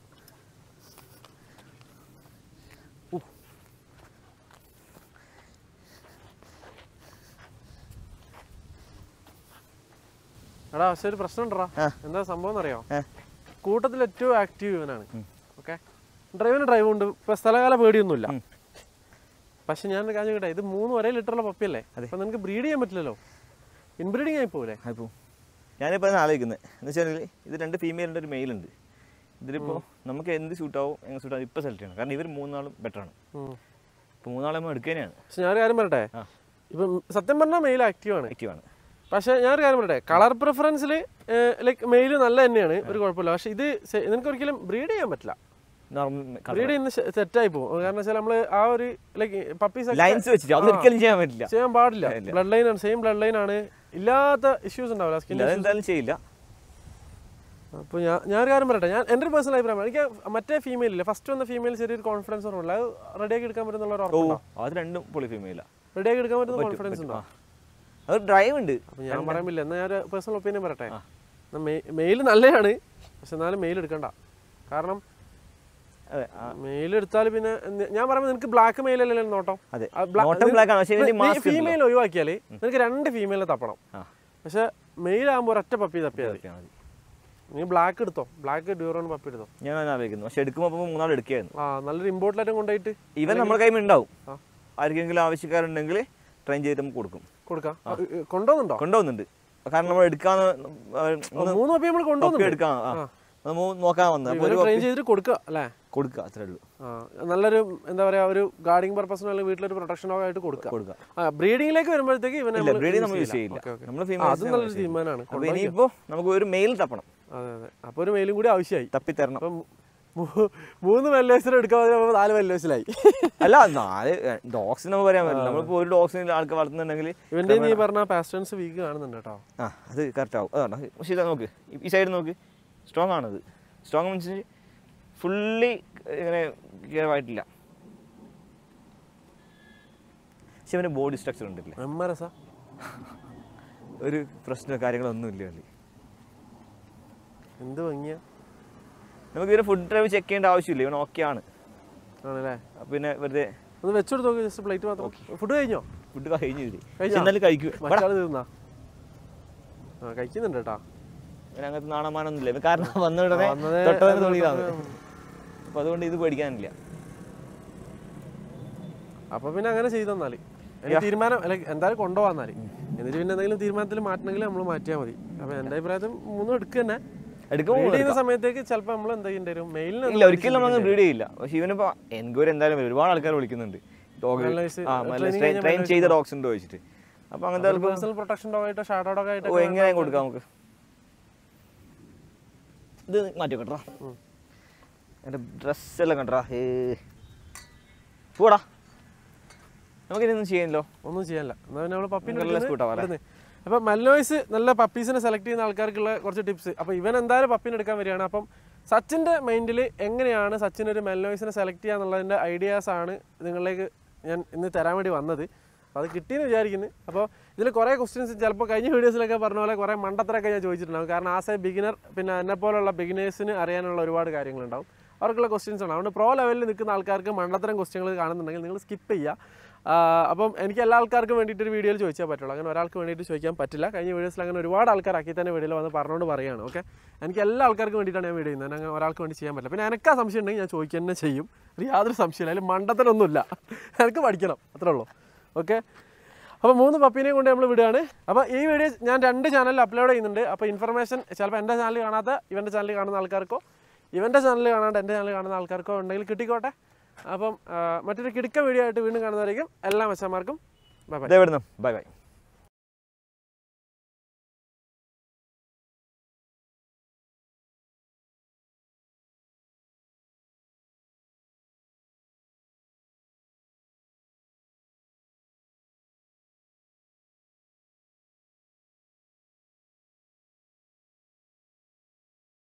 എടാ പക്ഷെ ഒരു പ്രശ്നം ഉണ്ടടാ ആ. എന്താ സംഭവം എന്നറിയോ ഏ. കൂട്ടത്തിൽ ഏറ്റവും ആക്റ്റീവ് ഇവനാണ് ഓക്കെ ഡ്രൈവിന് ഡ്രൈവ് ഉണ്ട് ഇപ്പൊ സ്ഥലകാല പേടിയൊന്നുമില്ല പക്ഷെ ഞാൻ ഒരു കാര്യം കേട്ടെ ഇത് മൂന്ന് ഒരേ ലിറ്ററുള്ള പപ്പിയല്ലേ അപ്പൊ നിനക്ക് ബ്രീഡ് ചെയ്യാൻ പറ്റില്ലല്ലോ ഇൻബ്രീഡിങ് ആയി പോലെ ഇപ്പോൾ ഞാനിപ്പോൾ അതിന് ആലോചിക്കുന്നത് എന്ന് വെച്ചാൽ ഇത് രണ്ട് ഫീമെയിൽ ഉണ്ട് ഒരു മെയിൽ ഉണ്ട് ഇതിലിപ്പോൾ നമുക്ക് എന്ത് ഷൂട്ടാവും എങ്ങനെ ഷൂട്ടാവും ഇപ്പോൾ സെലക്ട് ചെയ്യണം കാരണം ഇവർ മൂന്നാളും ബെറ്ററാണ് ഇപ്പോൾ മൂന്നാളെ നമ്മൾ എടുക്കുന്നതാണ് പക്ഷെ ഞാനൊരു കാര്യം പറയട്ടെ ആ. ഇപ്പം സത്യം പറഞ്ഞാൽ മെയിൽ ആക്റ്റീവ് ആണ് ആക്റ്റീവാണ് പക്ഷെ ഞാനൊരു കാര്യം പറയട്ടെ കളർ പ്രിഫറൻസിൽ ലൈക്ക് മെയിൽ നല്ല തന്നെയാണ് ഒരു കുഴപ്പമില്ല പക്ഷെ ഇത് സെ- നിനക്ക് ഒരിക്കലും ബ്രീഡ് ചെയ്യാൻ പറ്റില്ല നോർമൽ ബ്രീഡ് ചെയ്യുന്ന സെറ്റായി പോകും കാരണം വെച്ചാൽ നമ്മൾ ആ ഒരു ലൈക്ക് പപ്പീസ് ലൈൻസ് വെച്ചിട്ട് അതൊരിക്കലും ചെയ്യാൻ പറ്റില്ല ചെയ്യാൻ പാടില്ല ബ്ലഡ് ലൈൻ ആണ് സെയിം ബ്ലഡ് ലൈൻ ആണ് ഇല്ലാത്ത ഇഷ്യൂസ് ഉണ്ടാവില്ല സ്കിൻ ഇല്ല, അതെന്തായാലും ചെയ്യില്ല അപ്പോൾ ഞാൻ ഞാനൊരു കാര്യം പറയട്ടെ ഞാൻ എൻ്റെ ഒരു പേഴ്സണൽ അഭിപ്രായം എനിക്ക് മറ്റേ ഫീമെയിൽ ഇല്ല ഫസ്റ്റ് വന്ന ഫീമെയിൽ ചെറിയൊരു കോൺഫിഡൻസ് കുറവില്ല അത് റെഡിയാക്കി എടുക്കാൻ പറ്റുന്നുള്ള ഒരു ഓ ഉറപ്പുണ്ടോ അത് രണ്ടും പൊളി ഫീമെയിലാ റെഡിയാക്കി എടുക്കാൻ പറ്റുന്ന കോൺഫിഡൻസ് ഉണ്ടോ അത് ഡ്രൈവ് ഉണ്ട് അപ്പോൾ ഞാൻ പറയുന്നില്ല എന്നാൽ ഞാൻ ഒരു പേഴ്സണൽ ഒപ്പീനിയൻ പറയട്ടെ മെയിൽ നല്ലതാണ് പക്ഷെ എന്നാലും മെയിൽ എടുക്കണ്ട കാരണം അതെ ആ, മെയിൽ എടുത്താൽ പിന്നെ എന്ത്- ഞാൻ പറയുമ്പോൾ നിനക്ക് ബ്ലാക്ക് മെയിൽ അല്ലല്ലോ നോട്ടം അതെ നോട്ടം ബ്ലാക്ക് ആണ് പക്ഷേ ഇതിന്റെ മാസ്ക് ഫീമെയിൽ ഒഴിവാക്കിയാൽ നിനക്ക് രണ്ട് ഫീമെയിലെ തപ്പണം ആ പക്ഷെ മെയിൽ ആകുമ്പോൾ ഒരൊറ്റ പപ്പി തപ്പിയാൽ മതി ഓക്കെ, മതി നീ ബ്ലാക്ക് എടുത്തോ ബ്ലാക്ക് ഡ്യൂറോൺ പപ്പി എടുത്തോ ഞാൻ അതിനെ ആലോചിക്കുന്നു പക്ഷെ എടുക്കുമ്പോൾ അപ്പോൾ മൂന്നാൾ എടുക്കുകയായിരുന്നു ആ നല്ലൊരു ഇമ്പോർട്ടൻ്റ് ഐറ്റം കൊണ്ടുപോയിട്ട് ഇവൻ നമ്മുടെ കയ്യിൽ ഉണ്ടാവും ആ. ആർക്കെങ്കിലും ആവശ്യക്കാരുണ്ടെങ്കിൽ ട്രെയിൻ ചെയ്തിട്ട് നമുക്ക് കൊടുക്കും കൊടുക്കാം ആ, ഏ, കൊണ്ടുപോകുന്നുണ്ടോ കൊണ്ടുപോകുന്നുണ്ട് കാരണം നമ്മൾ എടുക്കാന്ന് ആ, മൂന്ന് പപ്പി നമ്മൾ ഒക്കെ കൊണ്ടുപോകുന്നുണ്ട് എടുക്കാം ആ നമ്മൾ നോക്കാൻ വന്നത് അപ്പോൾ ഒരു ട്രെയിൻ ചെയ്തിട്ട് കൊടുക്കുക അല്ലേ കൊടുക്കുക അത്രേ ഉള്ളൂ ആ, നല്ലൊരു എന്താ പറയാ ഒരു ഗാർഡിങ് പർപ്പസിനോ അല്ലെങ്കിൽ വീട്ടിലൊരു പ്രൊട്ടക്ഷൻ ഡോഗ് ആയിട്ട് കൊടുക്കുക കൊടുക്കുക ആ ബ്രീഡിങ്ങിലേക്ക് വരുമ്പോഴത്തേക്ക് ഇവനെ ഇല്ല നമ്മള് ബ്രീഡിങ് use നമ്മൾ യൂസ് ചെയ്യില്ല. ചെയ്യില്ല ഓക്കേ, ഓക്കേ. നമ്മൾ ആ, ഫീമെയിൽ അത് നല്ലൊരു തീരുമാനമാണ് അപ്പോൾ ഇനിയിപ്പോൾ നമുക്ക് ഒരു മെയിൽ തപ്പണം അതെ അതെ അപ്പൊ ഒരു മെയിലും കൂടി ആവശ്യമായി തപ്പി തരണം അപ്പം മൂ- മൂന്ന് വെല്ലേഴ്സിന് എടുക്കാൻ നാല് വെല്ലേഴ്സിലായി അല്ല നാല് ഡോഗ്സിന് നമുക്ക് പറയാൻ പറ്റില്ല നമ്മളിപ്പോൾ ഒരു ഡോഗ്സിന് ആൾക്ക് വളർത്തുന്നുണ്ടെങ്കിൽ ഇവന്റെ നീ പറഞ്ഞ പാസ്റ്റേൺസ് വീക്ക് കാണുന്നുണ്ട് കേട്ടോ ആ അത് കറക്റ്റ് ആവും അതാണ് പക്ഷേ ഇതാ നോക്ക് ഈ സൈഡ് നോക്ക് സ്ട്രോങ് ആണത് സ്ട്രോങ് മീൻസ് ഫുള്ളി ഇങ്ങനെ clear ആയിട്ടില്ല പക്ഷെ അവൻ്റെ ബോഡി സ്ട്രക്ചർ ഉണ്ടല്ലേ എമ്മ രസ ഒരു പ്രശ്നമോ കാര്യങ്ങളൊന്നും ഇല്ല അതിൽ എന്ത് ഭംഗിയാ നമുക്ക് ഇവരെ ഫുഡ് ഡ്രൈവ് ചെക്ക് ചെയ്യേണ്ട ആവശ്യമില്ല ഇവൻ ഓക്കെ ആണ് ആണല്ലേ അപ്പൊ പിന്നെ വെറുതെ ഒന്ന് വെച്ചെടുത്ത് നോക്ക് ജസ്റ്റ് പ്ലേറ്റ് മാത്രം ഫുഡ് കഴിഞ്ഞോ ഫുഡ് കഴിഞ്ഞു ഇതില്. പക്ഷെ കഴിഞ്ഞോ? എന്നാലും കഴിക്കും മറ്റാള് തീർന്നാ ആ കഴിക്കുന്നുണ്ട് കേട്ടാ ഇവൻ അങ്ങനത്തെ നാണമാനൊന്നുമില്ല ഇവൻ കാരണം വന്ന ഉടനെ വന്നതേ തൊട്ടതിന് തുണിയതാണ് അപ്പൊ അതുകൊണ്ട് ഇത് പേടിക്കാനില്ല അപ്പൊ പിന്നെ അങ്ങനെ ചെയ്തു തന്നാല് അതിന് തീരുമാനം അല്ല എന്തായാലും കൊണ്ടുപോകാന്നാല് എന്നിട്ട് പിന്നെ എന്തെങ്കിലും തീരുമാനത്തിൽ മാറ്റണമെങ്കിൽ നമ്മൾ മാറ്റിയാൽ മതി അപ്പൊ എന്റെ അഭിപ്രായത്തിൽ മൂന്നും എടുക്കുക തന്നെ എടുക്കുമ്പോൾ Breed ചെയ്യുന്ന സമയത്തേക്ക് ചിലപ്പോൾ നമ്മൾ എന്ത് ചെയ്യേണ്ടി വരും മെയിലിന് ഇല്ല ഒരിക്കലും നമ്മൾ ബ്രീഡ് ചെയ്യില്ല പക്ഷെ ഇവനിപ്പോ എൻക്വയറി എന്തായാലും വരും. ഒരുപാട് ആൾക്കാർ വിളിക്കുന്നുണ്ട് ഡോഗ് Malinois, ആ training ട്രെയിൻ കഴിഞ്ഞ ചെയ്ത ഡോഗ്സ് ഉണ്ടോ ചോദിച്ചിട്ട് അപ്പൊ അങ്ങനത്തെ ആൾക്ക് പേഴ്സണൽ പ്രൊട്ടക്ഷൻ ഡോഗ് ആയിട്ടോ ഷാഡോ ഡോഗ് ആയിട്ടോ ഓ എങ്ങനെ കൊടുക്കാം നമുക്ക് ഇത് മാറ്റി വെക്കട്ടാ എന്റെ ഡ്രസ്സെല്ലാം കണ്ടാ ഏ പോടാ നമുക്കിതൊന്നും ചെയ്യാനല്ലോ ഒന്നും ചെയ്യാനില്ല എന്നാൽ നമ്മൾ പപ്പിനെ നമുക്ക് നല്ല സ്കൂട്ടാ വരാം. അപ്പൊ മല്ലോയ്സ് നല്ല പപ്പീസിനെ സെലക്ട് ചെയ്യുന്ന ആൾക്കാർക്കുള്ള കുറച്ച് ടിപ്സ് അപ്പൊ ഇവൻ എന്തായാലും പപ്പിനെ എടുക്കാൻ വരികയാണ് അപ്പം സച്ചിന്റെ മൈൻഡിൽ എങ്ങനെയാണ് സച്ചിൻ ഒരു മെല്ലോയ്സിനെ സെലക്ട് ചെയ്യാന്നുള്ളതിന്റെ ഐഡിയാസ് ആണ് നിങ്ങളിലേക്ക് ഞാൻ ഇന്ന് തരാൻ വേണ്ടി വന്നത് അപ്പോൾ അത് കിട്ടിയെന്ന് വിചാരിക്കുന്നു അപ്പോൾ ഇതിൽ കുറേ ക്വസ്റ്റ്യൻസ് ചിലപ്പോൾ കഴിഞ്ഞ വീഡിയോസിലൊക്കെ പറഞ്ഞ പോലെ കുറേ മണ്ടത്തരൊക്കെ ഞാൻ ചോദിച്ചിട്ടുണ്ടാവും കാരണം ആസ് എ ബിഗിനർ പിന്നെ എന്നെ പോലുള്ള ബിഗിനേഴ്സിന് അറിയാനുള്ള ഒരുപാട് കാര്യങ്ങളുണ്ടാവും അവർക്കുള്ള ക്വസ്റ്റ്യൻസ് ആണ് അതുകൊണ്ട് പ്രോ ലെവലിൽ നിൽക്കുന്ന ആൾക്കാർക്ക് മണ്ടത്തരം ക്വസ്റ്റ്യങ്ങൾ കാണുന്നുണ്ടെങ്കിൽ നിങ്ങൾ സ്കിപ്പ് ചെയ്യുക ആ, അപ്പം എനിക്ക് എല്ലാ ആൾക്കാർക്കും വേണ്ടിയിട്ട് ഒരു വീഡിയോയിൽ ചോദിച്ചാൽ പറ്റുള്ളൂ അങ്ങനെ ഒരാൾക്ക് വേണ്ടിയിട്ട് ചോദിക്കാൻ പറ്റില്ല കഴിഞ്ഞ വീഡിയോസിൽ അങ്ങനെ ഒരുപാട് ആൾക്കാർ ആക്കി തന്നെ വീഡിയോയിൽ വന്ന് പറഞ്ഞുകൊണ്ട് പറയുകയാണ് ഓക്കെ എനിക്ക് എല്ലാ ആൾക്കാർക്കും വേണ്ടിയിട്ടാണ് ഞാൻ വീഡിയോ ചെയ്യുന്നത് അങ്ങനെ ഒരാൾക്ക് വേണ്ടി ചെയ്യാൻ പറ്റില്ല പിന്നെ എനിക്ക് ആ സംശയം ഉണ്ടെങ്കിൽ ഞാൻ ചോദിക്കുക തന്നെ ചെയ്യും ഒരു യാതൊരു സംശയമില്ല അതിൽ മണ്ടത്തരൊന്നുമില്ല എനിക്ക് പഠിക്കണം അത്രേ ഉള്ളൂ ഓക്കെ അപ്പോൾ മൂന്ന് പപ്പീനെ കൊണ്ട് നമ്മൾ വിടുകയാണ് അപ്പോൾ ഈ വീഡിയോ ഞാൻ രണ്ട് ചാനലിൽ അപ്ലോഡ് ചെയ്യുന്നുണ്ട് അപ്പോൾ ഇൻഫർമേഷൻ ചിലപ്പോൾ എൻ്റെ ചാനൽ കാണാത്ത ഇവൻ്റെ ചാനൽ കാണുന്ന ആൾക്കാർക്കോ ഇവൻ്റെ ചാനൽ കാണാണ്ട് എൻ്റെ ചാനൽ കാണുന്ന ആൾക്കാർക്കോ ഉണ്ടെങ്കിൽ കിട്ടിക്കോട്ടെ അപ്പം ആ, മറ്റൊരു കിടുക്ക വീഡിയോ ആയിട്ട് വീണ്ടും കാണുന്നതായിരിക്കും എല്ലാ മച്ചന്മാർക്കും ബൈ ബൈ ഇതേ വരുന്നു ബൈ ബൈ